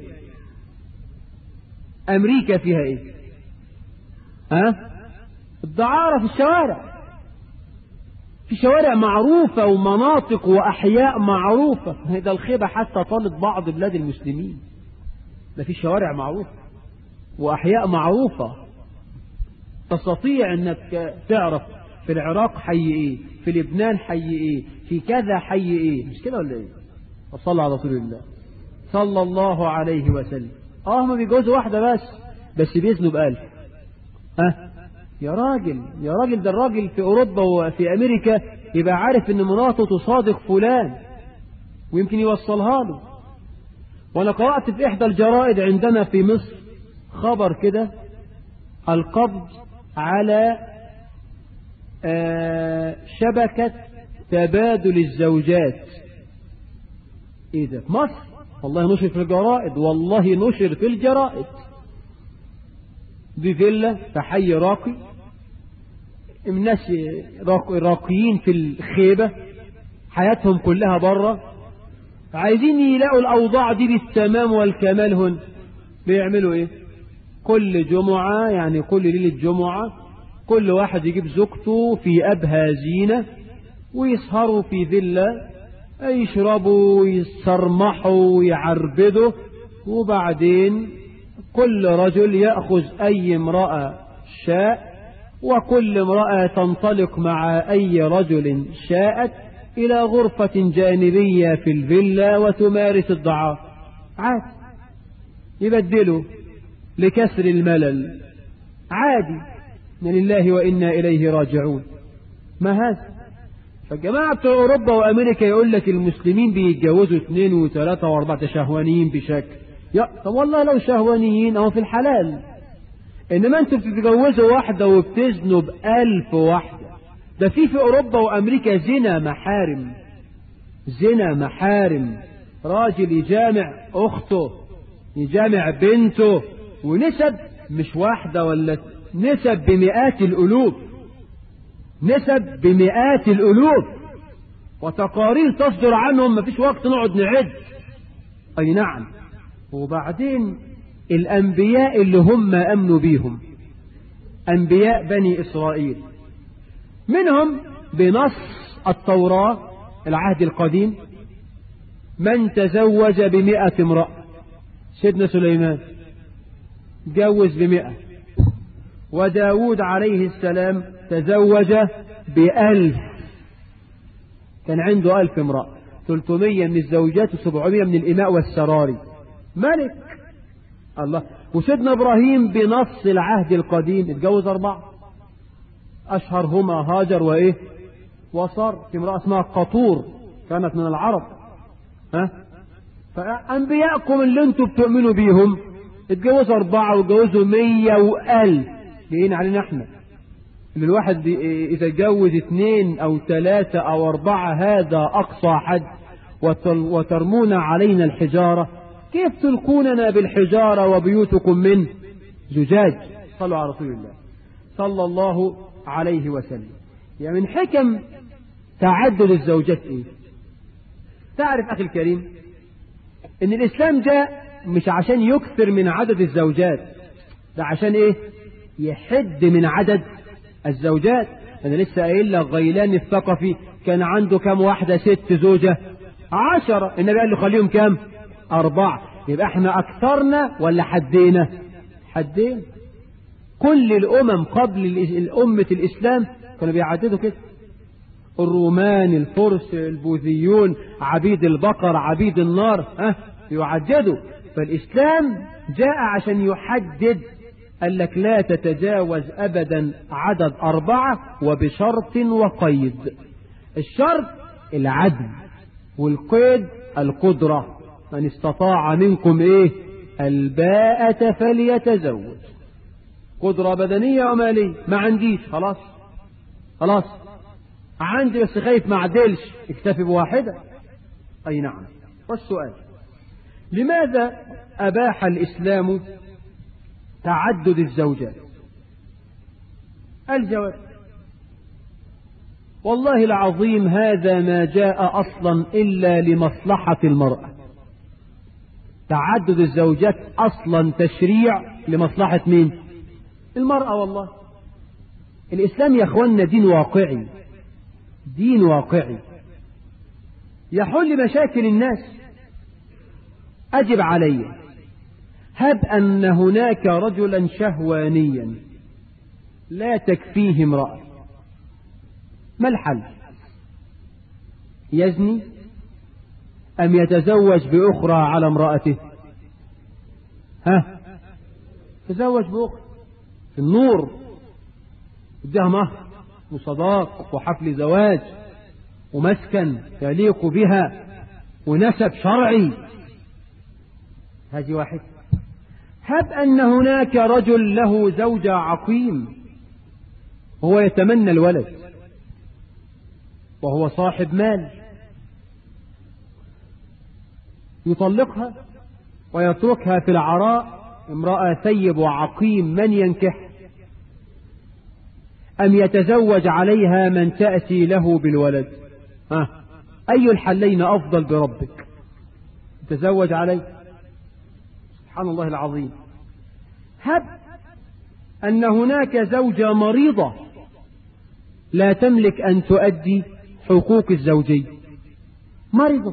أمريكا فيها إيه ها الدعارة في الشوارع في شوارع معروفة ومناطق وأحياء معروفة هذا الخيبة حتى طالت بعض بلاد المسلمين ما في شوارع معروفة وأحياء معروفة تستطيع أنك تعرف في العراق حي إيه في لبنان حي إيه في كذا حي إيه مش كده ولا إيه وصلى على رسول الله صلى الله عليه وسلم اه هم بيجوزوا واحدة بس بس بيزنوا بألف ها يا راجل يا راجل ده الراجل في أوروبا وفي أمريكا يبقى عارف إن مراته تصادق فلان ويمكن يوصلها له وأنا قرأت في إحدى الجرائد عندنا في مصر خبر كده القبض على شبكة تبادل الزوجات إيه ده في مصر والله نشر في الجرائد والله نشر في الجرائد دي فيلا في حي راقي الناس راقيين في الخيبة حياتهم كلها بره عايزين يلاقوا الأوضاع دي بالتمام والكمال هن بيعملوا ايه كل جمعة يعني كل ليلة جمعة كل واحد يجيب زوجته في أبهى زينة ويسهروا في فيلا يشربوا ويسرمحوا ويعربدوا وبعدين كل رجل يأخذ أي امرأة شاء وكل امرأة تنطلق مع أي رجل شاءت إلى غرفة جانبية في الفيلا وتمارس الضعاف عاد يبدله لكسر الملل عادي إن لله وإنا إليه راجعون ما هذا فالجماعة بتوع أوروبا وأمريكا يقول لك المسلمين بيتجوزوا اثنين وثلاثة وأربعة شهوانيين بشكل يا طب والله لو شهوانيين أو في الحلال إنما أنتوا بتتجوزوا واحدة وبتزنوا بألف واحدة ده في في أوروبا وأمريكا زنا محارم زنا محارم راجل يجامع أخته يجامع بنته ونسب مش واحدة ولا نسب بمئات الألوف نسب بمئات الألوف وتقارير تصدر عنهم مفيش وقت نقعد نعد أي نعم وبعدين الأنبياء اللي هم أمنوا بيهم أنبياء بني إسرائيل منهم بنص التوراة العهد القديم من تزوج بمئة امرأة سيدنا سليمان تجوز بمئة وداود عليه السلام تزوج بألف كان عنده ألف امرأة 300 من الزوجات و700 من الإماء والسراري ملك الله وسيدنا إبراهيم بنص العهد القديم اتجوز أربعة أشهرهما هاجر وإيه وصار في امرأة اسمها قطور كانت من العرب ها فأنبياءكم اللي انتم بتؤمنوا بيهم اتجوزوا أربعة واتجوزوا مية وألف جايين علينا احنا اللي الواحد إذا اتجوز اثنين أو ثلاثة أو أربعة هذا أقصى حد وترمون علينا الحجارة كيف تلقوننا بالحجارة وبيوتكم من زجاج صلوا على رسول الله صلى الله عليه وسلم يعني من حكم تعدد الزوجات ايه تعرف أخي الكريم ان الإسلام جاء مش عشان يكثر من عدد الزوجات ده عشان ايه يحد من عدد الزوجات انا لسه قايل لك غيلان الثقفي كان عنده كام واحدة ست زوجة عشرة النبي قال له خليهم كام أربعة يبقى احنا أكثرنا ولا حدينا حدين كل الأمم قبل الأمة الإسلام كانوا بيعددوا كده الرومان الفرس البوذيون عبيد البقر عبيد النار ها يعددوا فالإسلام جاء عشان يحدد قال لك لا تتجاوز أبدا عدد أربعة وبشرط وقيد الشرط العدل والقيد القدرة من استطاع منكم ايه الباءة فليتزوج قدرة بدنية ومالية ما عنديش خلاص خلاص عندي بس خايف ما عدلش اكتفي بواحدة اي نعم والسؤال لماذا اباح الاسلام تعدد الزوجات الجواب والله العظيم هذا ما جاء أصلا إلا لمصلحة المرأة تعدد الزوجات أصلا تشريع لمصلحة مين المرأة والله الإسلام يا أخوانا دين واقعي دين واقعي يحل مشاكل الناس أجب علي هب أن هناك رجلا شهوانيا لا تكفيه امرأة ما الحل يزني أم يتزوج بأخرى على امرأته ها تزوج بأخرى في النور ادها مهر وصداق وحفل زواج ومسكن يليق بها ونسب شرعي هذه واحد هب أن هناك رجل له زوجة عقيم وهو يتمنى الولد وهو صاحب مال يطلقها ويتركها في العراء امرأة ثيب وعقيم من ينكح أم يتزوج عليها من تأتي له بالولد ها أي الحلين أفضل بربك تزوج عليه سبحان الله العظيم هب أن هناك زوجة مريضة لا تملك أن تؤدي حقوق الزوجية مريضة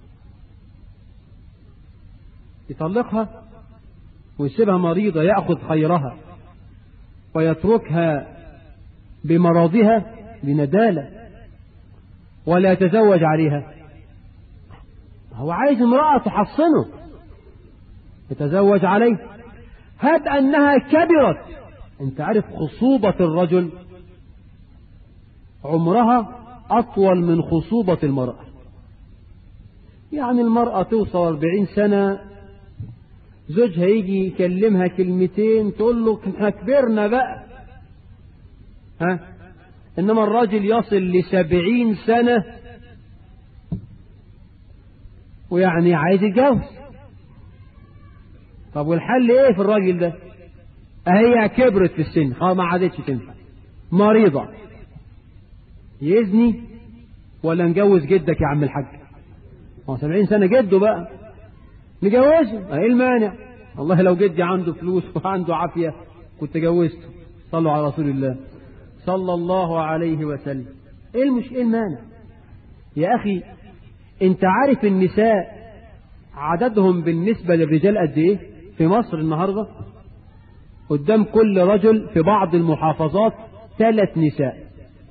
يطلقها ويسيبها مريضة يأخذ خيرها ويتركها بمرضها بندالة ولا يتزوج عليها هو عايز امرأة تحصنه يتزوج عليه هب أنها كبرت انت عارف خصوبة الرجل عمرها أطول من خصوبة المرأة يعني المرأة توصل 40 سنة زوجها يجي يكلمها كلمتين تقول له احنا كبرنا بقى ها انما الراجل يصل لسبعين سنة ويعني عايز يتجوز طب والحل ايه في الراجل ده هي كبرت في السن خلاص ما عادتش تنفع مريضة يزني ولا نجوز جدك يا عم الحاج هو سبعين سنة جده بقى نجوزه ايه المانع والله لو جدي عنده فلوس وعنده عافية كنت جوزته صلوا على رسول الله صلى الله عليه وسلم ايه المش ايه المانع يا اخي انت عارف النساء عددهم بالنسبة للرجال قد ايه في مصر النهاردة قدام كل رجل في بعض المحافظات ثلاث نساء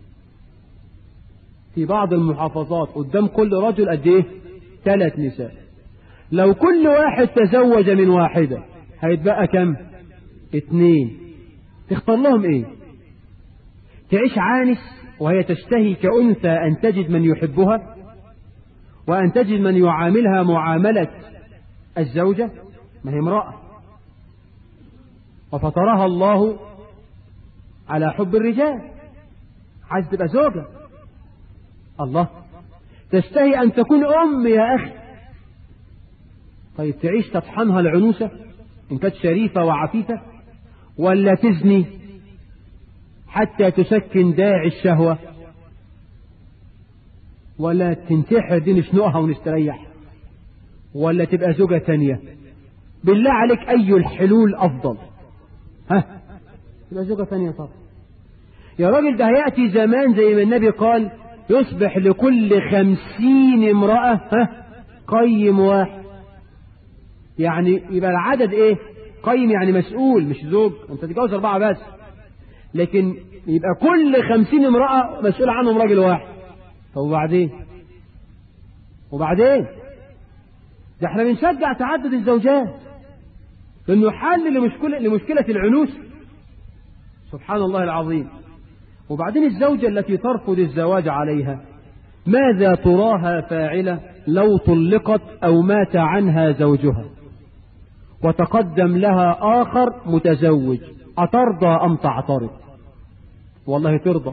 في بعض المحافظات قدام كل رجل قد ايه ثلاث نساء لو كل واحد تزوج من واحدة هيتبقى كم اتنين تختار لهم ايه تعيش عانس وهي تشتهي كأنثى أن تجد من يحبها وأن تجد من يعاملها معاملة الزوجة ما هي امرأة وفطرها الله على حب الرجال عايز تبقى زوجة الله تشتهي أن تكون أم يا أخي طيب تعيش تطحنها العنوسة إن كانت شريفة وعفيفة ولا تزني حتى تسكن داعي الشهوة ولا تنتحر دي نشنقها ونستريح ولا تبقى زوجة تانية بالله عليك أي الحلول أفضل ها تبقى زوجة تانية طبعا يا راجل ده هيأتي زمان زي ما النبي قال يصبح لكل خمسين امرأة ها قيم واحد يعني يبقى العدد ايه قيم يعني مسؤول مش زوج انت تتجوز اربعة بس لكن يبقى كل خمسين امرأة مسؤول عنهم راجل واحد طب وبعدين وبعدين ده احنا بنشجع تعدد الزوجات لانه حل لمشكلة, لمشكلة العنوس سبحان الله العظيم وبعدين الزوجة التي ترفض الزواج عليها ماذا تراها فاعلة لو طلقت أو مات عنها زوجها وتقدم لها آخر متزوج أترضى أم تعترض والله ترضى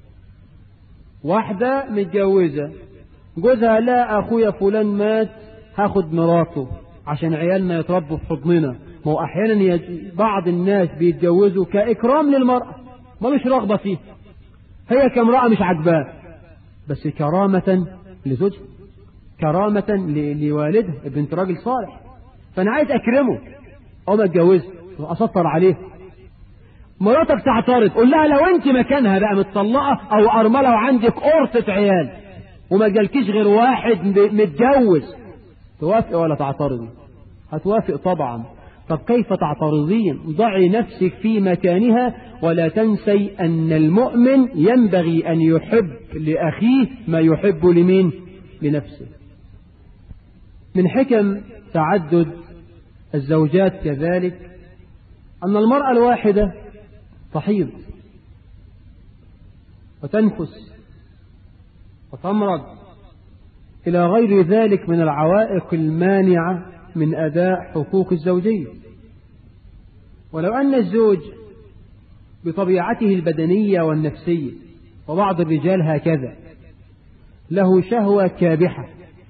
واحدة متجوزة جوزها لا أخويا فلان مات هاخد مراته عشان عيالنا يتربوا في حضننا ما هو أحيانا بعض الناس بيتجوزوا كإكرام للمرأة ملوش رغبة فيه هي كامرأة مش عجباه بس كرامة لزوجها كرامة لوالدها بنت راجل صالح فأنا عايز أكرمه أو ما اتجوزه وأسطر عليه مراتك تعترض قول لها لو انت مكانها بقى متطلقة او ارملة وعندك قرصة عيال وما جالكيش غير واحد متجوز توافق ولا تعترضي هتوافق طبعا طب كيف تعترضين ضعي نفسك في مكانها ولا تنسي أن المؤمن ينبغي أن يحب لأخيه ما يحب لمين لنفسه من حكم تعدد الزوجات كذلك أن المرأة الواحدة تحيض وتنفس وتمرض إلى غير ذلك من العوائق المانعة من أداء حقوق الزوجية ولو أن الزوج بطبيعته البدنية والنفسية وبعض الرجال هكذا له شهوة كابحة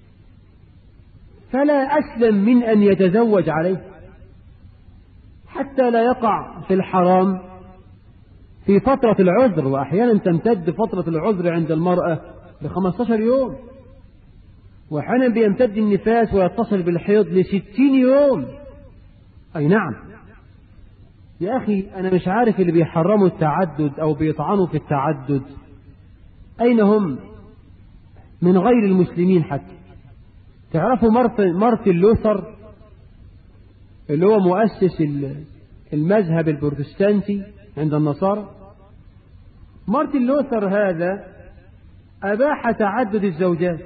فلا أسلم من أن يتزوج عليه حتى لا يقع في الحرام في فترة العذر وأحيانا تمتد فترة العذر عند المرأة ل 15 يوم وأحيانا بيمتد النفاس ويتصل بالحيض لستين يوم أي نعم يا أخي أنا مش عارف اللي بيحرموا التعدد أو بيطعنوا في التعدد أين هم من غير المسلمين حتى تعرفوا مارتن لوثر اللي هو مؤسس المذهب البروتستانتي عند النصارى مارتن لوثر هذا أباح تعدد الزوجات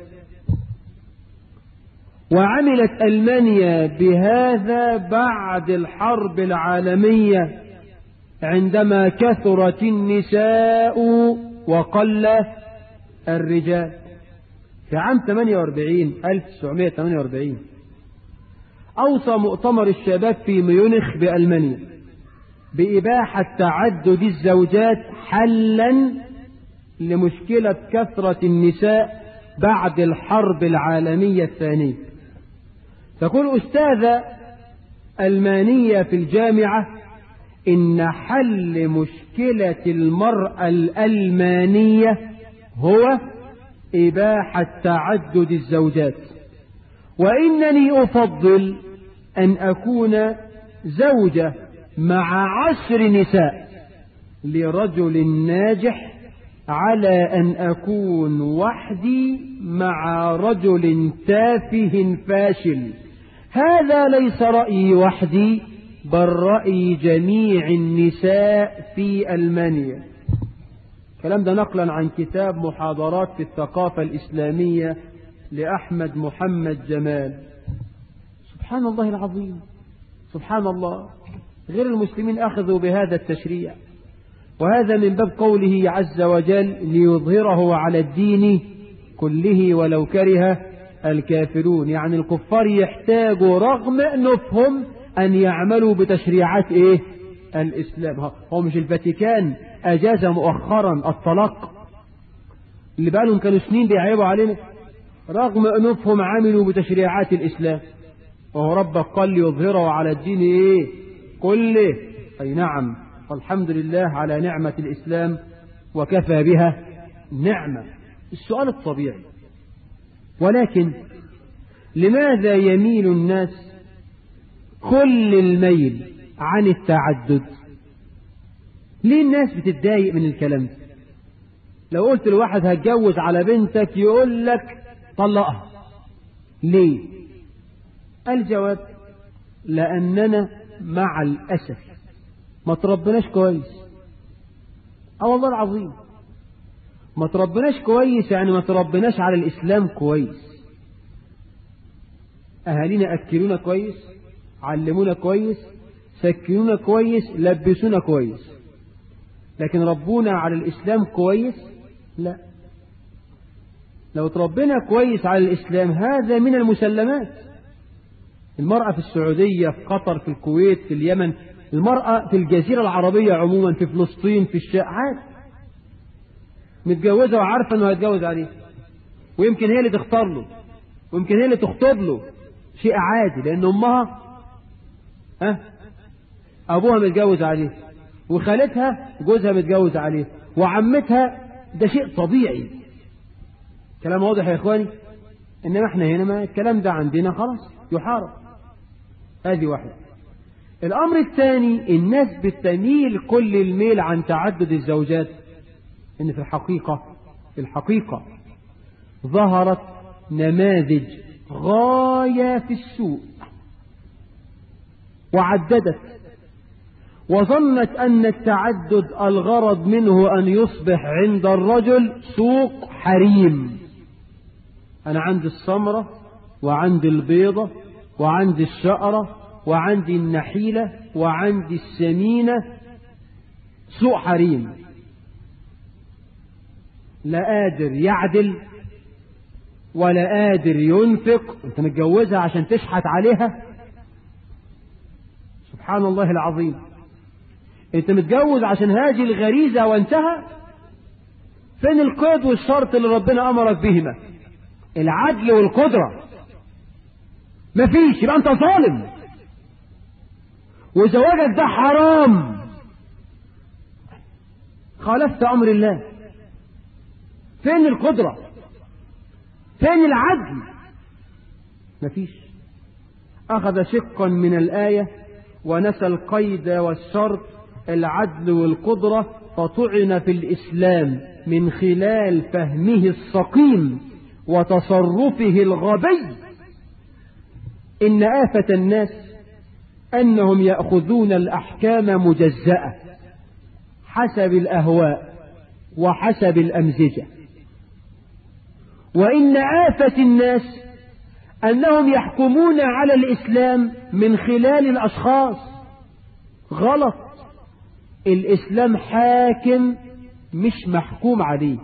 وعملت ألمانيا بهذا بعد الحرب العالمية عندما كثرت النساء وقل الرجال في عام 48 1948 أوصى مؤتمر الشباب في ميونخ بألمانيا بإباحة تعدد الزوجات حلا لمشكلة كثرة النساء بعد الحرب العالمية الثانية تقول أستاذة ألمانية في الجامعة إن حل مشكلة المرأة الألمانية هو إباحة تعدد الزوجات وإنني أفضل أن أكون زوجة مع عشر نساء لرجل ناجح على أن أكون وحدي مع رجل تافه فاشل هذا ليس رأيي وحدي بل رأي جميع النساء في ألمانيا الكلام ده نقلا عن كتاب محاضرات في الثقافة الإسلامية لأحمد محمد جمال سبحان الله العظيم سبحان الله غير المسلمين أخذوا بهذا التشريع وهذا من باب قوله عز وجل ليظهره على الدين كله ولو كره الكافرون يعني الكفار يحتاجوا رغم أنفهم أن يعملوا بتشريعات إيه الإسلام هو مش الفاتيكان أجاز مؤخرا الطلاق اللي بقالهم كانوا سنين بيعيبوا علينا رغم أنفهم عملوا بتشريعات الإسلام وهو ربك قال ليظهره على الدين إيه كله أي نعم والحمد لله على نعمة الإسلام وكفى بها نعمة السؤال الطبيعي ولكن لماذا يميل الناس كل الميل عن التعدد ليه الناس بتتضايق من الكلام ده لو قلت لواحد هتجوز على بنتك يقول لك طلقها ليه الجواب لأننا مع الأسف ما تربناش كويس اه والله العظيم ما تربناش كويس يعني ما تربناش على الإسلام كويس أهالينا أكلونا كويس علمونا كويس سكنونا كويس لبسونا كويس لكن ربونا على الإسلام كويس لا لو تربينا كويس على الإسلام هذا من المسلمات المرأة في السعودية في قطر في الكويت في اليمن المرأة في الجزيرة العربية عموما في فلسطين في الشام متجوزة وعارفة انه هيتجوز عليه ويمكن هي اللي تختار له ويمكن هي اللي تخطب له شيء عادي لان امها ها ابوها متجوز عليه وخالتها جوزها متجوز عليه وعمتها ده شيء طبيعي كلام واضح يا اخواني انما احنا هنا ما الكلام ده عندنا خلاص يحارب هذه واحدة الامر الثاني الناس بتميل كل الميل عن تعدد الزوجات ان في الحقيقة في الحقيقة ظهرت نماذج غاية في السوء وعددت وظنت أن التعدد الغرض منه أن يصبح عند الرجل سوق حريم أنا عندي السمرة وعندي البيضة وعندي الشقرة وعندي النحيلة وعندي السمينة سوق حريم لا قادر يعدل ولا قادر ينفق انت متجوزها عشان تشحت عليها سبحان الله العظيم انت متجوز عشان هذه الغريزة وانتهى فين القيد والشرط اللي ربنا امرك بهما العدل والقدرة مفيش يبقى انت ظالم وزواجك ده حرام خالفت امر الله فين القدرة فين العدل مفيش اخذ شقا من الايه ونسى القيد والشرط العدل والقدرة فطعن في الإسلام من خلال فهمه السقيم وتصرفه الغبي إن آفة الناس أنهم يأخذون الأحكام مجزأة حسب الأهواء وحسب الأمزجة وإن آفة الناس أنهم يحكمون على الإسلام من خلال الأشخاص غلط الإسلام حاكم مش محكوم عليه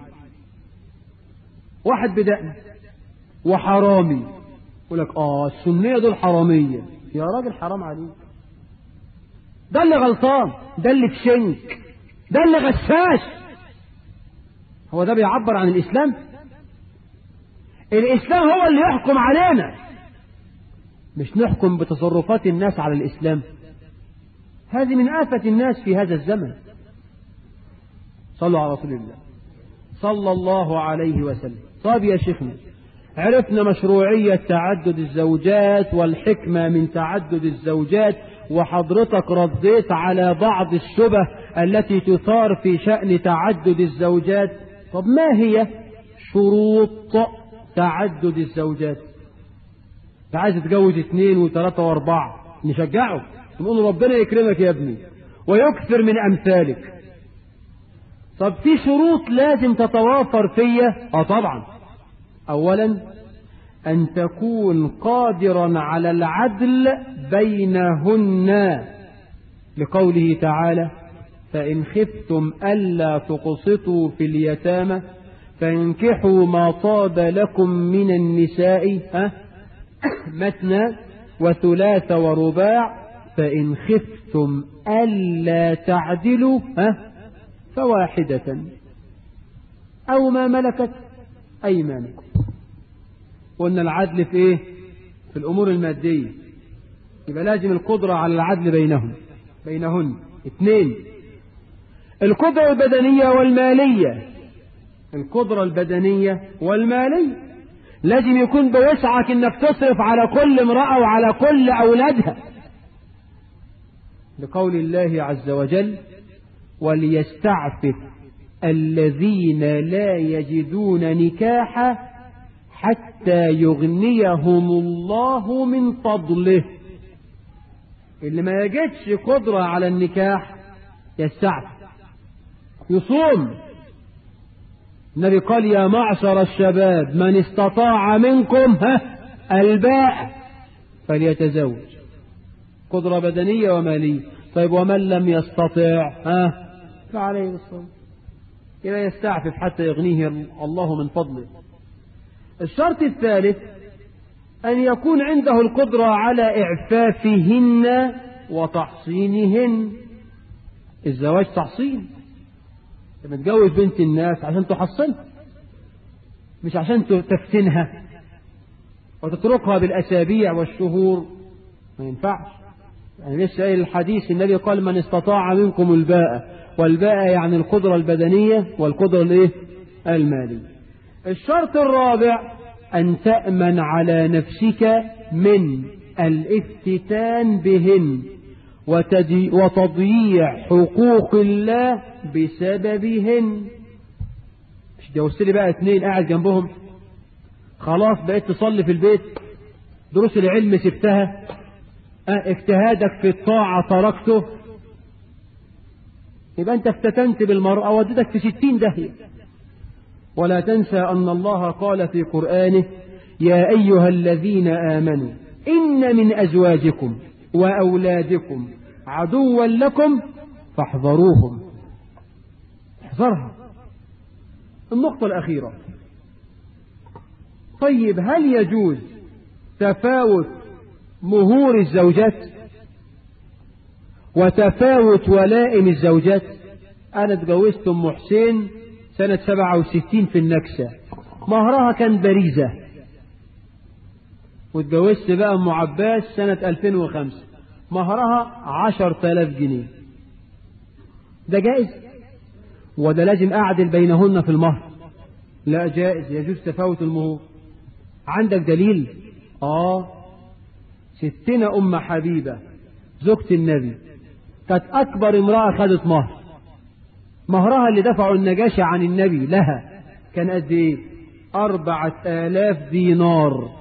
واحد بدأنا وحرامي يقول لك اه السنية دول حرامية يا راجل حرام عليك ده اللي غلطان ده اللي في شنك ده اللي غشاش هو ده بيعبر عن الإسلام الإسلام هو اللي يحكم علينا مش نحكم بتصرفات الناس على الإسلام هذه من آفة الناس في هذا الزمن صلوا على رسول الله صلى الله عليه وسلم طيب يا شيخنا عرفنا مشروعية تعدد الزوجات والحكمة من تعدد الزوجات وحضرتك رديت على بعض الشبه التي تثار في شأن تعدد الزوجات طب ما هي شروط تعدد الزوجات عايز تتجوز اثنين وثلاثة واربعة نشجعه نقول ربنا يكرمك يا ابني ويكثر من امثالك طب في شروط لازم تتوافر فيا اه طبعا اولا ان تكون قادرا على العدل بينهن لقوله تعالى فان خفتم الا تقسطوا في اليتامى فانكحوا ما طاب لكم من النساء ها مثنى وثلاث ورباع فإن خفتم ألا تعدلوا ها فواحدة أو ما ملكت أيمانكم قلنا العدل في إيه في الأمور المادية يبقى لازم القدرة على العدل بينهم بينهن اثنين القدرة البدنية والمالية القدرة البدنية والمالية لازم يكون بوسعك انك تصرف على كل امرأة وعلى كل اولادها لقول الله عز وجل وليستعفف الذين لا يجدون نكاحا حتى يغنيهم الله من فضله اللي ما يجدش قدرة على النكاح يستعفف يصوم النبي قال يا معشر الشباب من استطاع منكم ها الباء فليتزوج قدرة بدنية ومالية طيب ومن لم يستطع ها فعليه الصوم يبقى يستعفف حتى يغنيه الله من فضله الشرط الثالث أن يكون عنده القدرة على إعفافهن وتحصينهن الزواج تحصين لما تجوز بنت الناس عشان تحصنها مش عشان تفتنها وتتركها بالأسابيع والشهور ما ينفعش يعني لسه قايل الحديث النبي قال من استطاع منكم الباء والباء يعني القدرة البدنية والقدرة الايه المالية الشرط الرابع أن تأمن على نفسك من الافتتان بهن وتضييع حقوق الله بسببهن مش جوزت لي بقى اتنين قاعد جنبهم خلاص بقيت تصلي في البيت دروس العلم سبتها اه اجتهادك في الطاعة تركته يبقى انت افتتنت بالمرأة ودتك في ستين دهية ولا تنسى أن الله قال في قرآنه يا أيها الذين آمنوا إن من أزواجكم وأولادكم عدوا لكم فاحذروهم احذرها النقطة الأخيرة طيب هل يجوز تفاوت مهور الزوجات وتفاوت ولائم الزوجات أنا اتجوزت أم حسين سنة 67 في النكسة مهرها كان بريزة واتجوزت بقى أم عباس سنة 2005 مهرها 10000 جنيه ده جائز وده لازم أعدل بينهن في المهر لا جائز يجوز تفاوت المهور عندك دليل آه ستنا أم حبيبة زوجة النبي كانت أكبر امرأة خدت مهر مهرها اللي دفعوا النجاشة عن النبي لها كان قد إيه أربعة آلاف دينار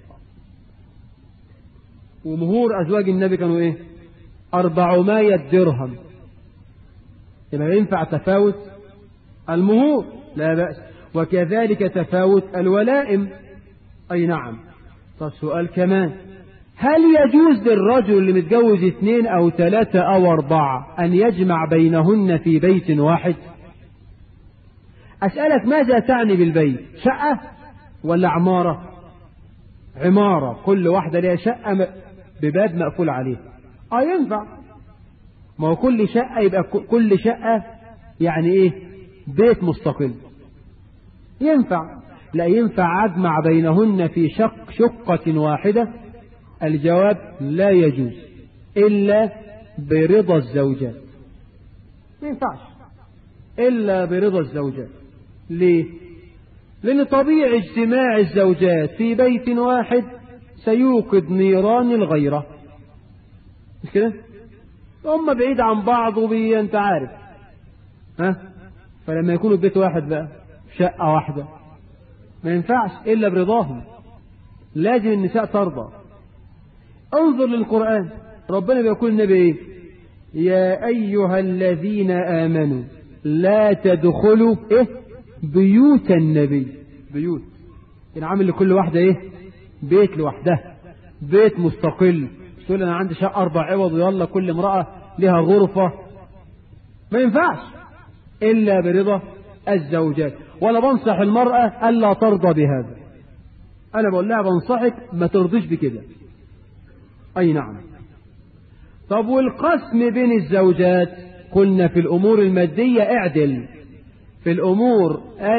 ومهور أزواج النبي كانوا إيه أربعمائة درهم يبقى ينفع تفاوت المهور لا بأس وكذلك تفاوت الولائم أي نعم طب سؤال كمان هل يجوز للرجل اللي متجوز اثنين أو ثلاثة أو أربعة أن يجمع بينهن في بيت واحد أسألك ماذا تعني بالبيت شقة ولا عمارة عمارة كل واحدة لها شقة بباب مقفول عليه اه ينفع ما هو كل شقة يبقى كل شقة يعني ايه بيت مستقل ينفع لا ينفع أجمع بينهن في شق شقة واحدة الجواب لا يجوز إلا برضا الزوجات ما ينفعش إلا برضا الزوجات ليه لأن طبيعي اجتماع الزوجات في بيت واحد سيوقد نيران الغيرة مش كده هم بعيد عن بعض وبي انت عارف ها فلما يكونوا في بيت واحد بقى شقة واحدة ما ينفعش إلا برضاهم لازم النساء ترضى انظر للقرآن ربنا بيقول النبي ايه يا أيها الذين آمنوا لا تدخلوا إيه بيوت النبي بيوت يعني عامل لكل واحدة إيه بيت لوحدها بيت مستقل تقول أنا عندي شقة أربع عوض ويلا كل امرأة لها غرفة ما ينفعش إلا برضا الزوجات ولا بنصح المرأة ألا ترضى بهذا أنا بقول لها بنصحك ما ترضيش بكده أي نعم طب والقسم بين الزوجات قلنا في الأمور المادية اعدل في الأمور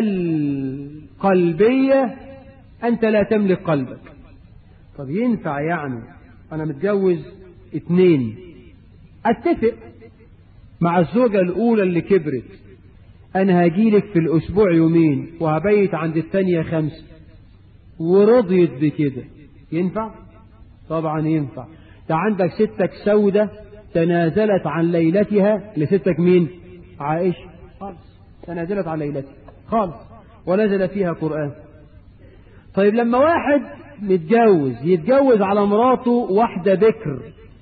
القلبية أنت لا تملك قلبك طب ينفع يعني أنا متجوز اتنين أتفق مع الزوجة الأولى اللي كبرت أنا هجيلك في الأسبوع يومين وهبيت عند الثانية خمسة ورضيت بكده ينفع؟ طبعا ينفع ده عندك ستك سودة تنازلت عن ليلتها لستك مين؟ عائشة خالص تنازلت عن ليلتها خالص ونزل فيها قرآن طيب لما واحد متجوز يتجوز على مراته واحدة بكر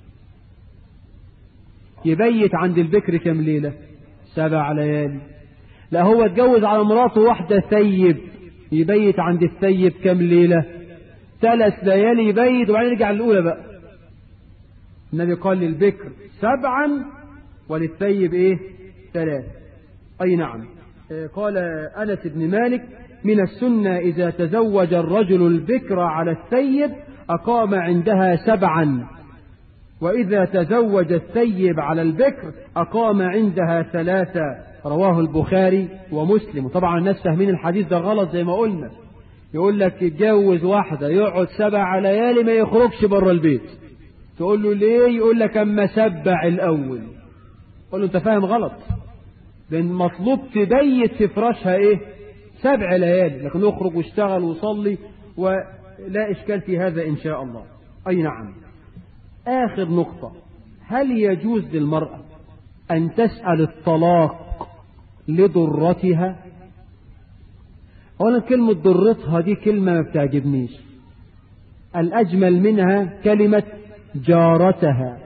يبيت عند البكر كم ليلة سبع ليالي لا هو اتجوز على مراته واحدة ثيب يبيت عند الثيب كم ليلة ثلاث ليالي يبيت وبعدين يرجع الأولى بقى النبي قال للبكر سبعا وللثيب ايه ثلاث أي نعم قال أنس بن مالك من السنة إذا تزوج الرجل البكر على الثيب أقام عندها سبعا وإذا تزوج الثيب على البكر أقام عندها ثلاثة رواه البخاري ومسلم وطبعا الناس فاهمين الحديث ده غلط زي ما قلنا يقول لك يتجوز واحدة يقعد سبع ليالي ما يخرجش بره البيت تقول له ليه يقول لك اما سبع الاول قول له انت فاهم غلط لان مطلوب تبيت في فراشها ايه سبع ليالي لكن يخرج واشتغل وصلي ولا اشكال في هذا ان شاء الله اي نعم اخر نقطة هل يجوز للمرأة ان تسأل الطلاق لضرتها اولا كلمة ضرتها دي كلمة ما بتعجبنيش الاجمل منها كلمة جارتها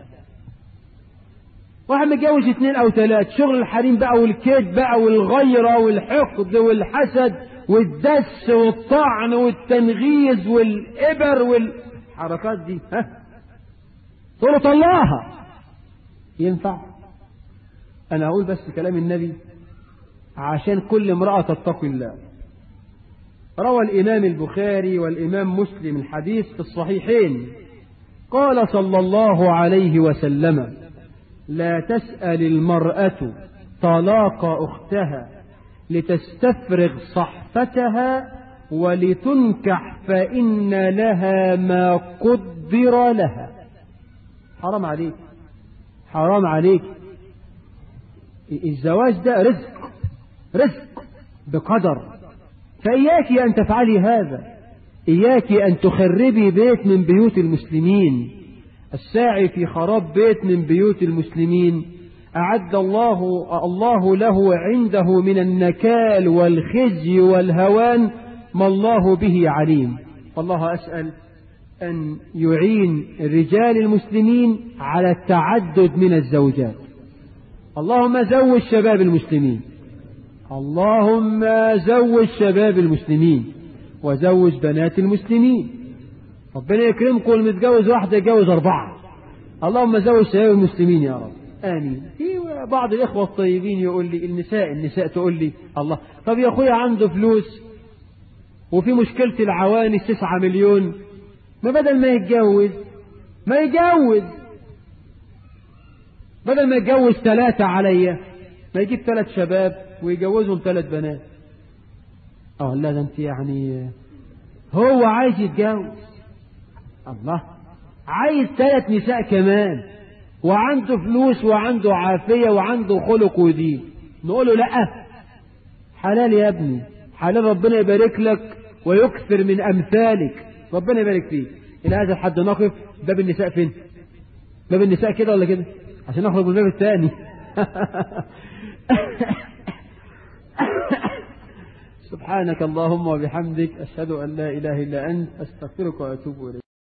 واحد متجوز اثنين او ثلاث شغل الحريم بقى والكيد بقى والغيرة والحقد والحسد والدس والطعن والتنغيز والإبر والحركات دي ها تقول طلعها ينفع انا اقول بس كلام النبي عشان كل امرأة تتقي الله روى الإمام البخاري والإمام مسلم الحديث في الصحيحين قال صلى الله عليه وسلم لا تسأل المرأة طلاق أختها لتستفرغ صحفتها ولتنكح فإن لها ما قدر لها حرام عليك حرام عليك الزواج ده رزق رزق بقدر فإياك أن تفعلي هذا إياك أن تخربي بيت من بيوت المسلمين الساعي في خراب بيت من بيوت المسلمين أعد الله الله له عنده من النكال والخزي والهوان ما الله به عليم والله أسأل أن يعين رجال المسلمين على التعدد من الزوجات اللهم زوج شباب المسلمين اللهم زوج شباب المسلمين وزوج بنات المسلمين ربنا يكرمكم المتجوز واحدة يتجوز أربعة اللهم زوج شباب المسلمين يا رب آمين في بعض الإخوة الطيبين يقول لي النساء النساء تقول لي الله طب يا أخويا عنده فلوس وفي مشكلة العوانس تسعة مليون ما بدل ما يتجوز ما يتجوز بدل ما يتجوز ثلاثة عليا ما يجيب ثلاث شباب ويجوزهم ثلاث بنات اه لا ده انت يعني هو عايز يتجوز الله عايز ثلاث نساء كمان وعنده فلوس وعنده عافية وعنده خلق ودين نقول له لا حلال يا ابني حلال ربنا يبارك لك ويكثر من أمثالك ربنا يبارك فيك إلى هذا الحد نقف باب النساء فين باب النساء كده ولا كده عشان نخرج من الباب الثاني سبحانك اللهم وبحمدك أشهد أن لا إله إلا أنت أستغفرك وأتوب إليك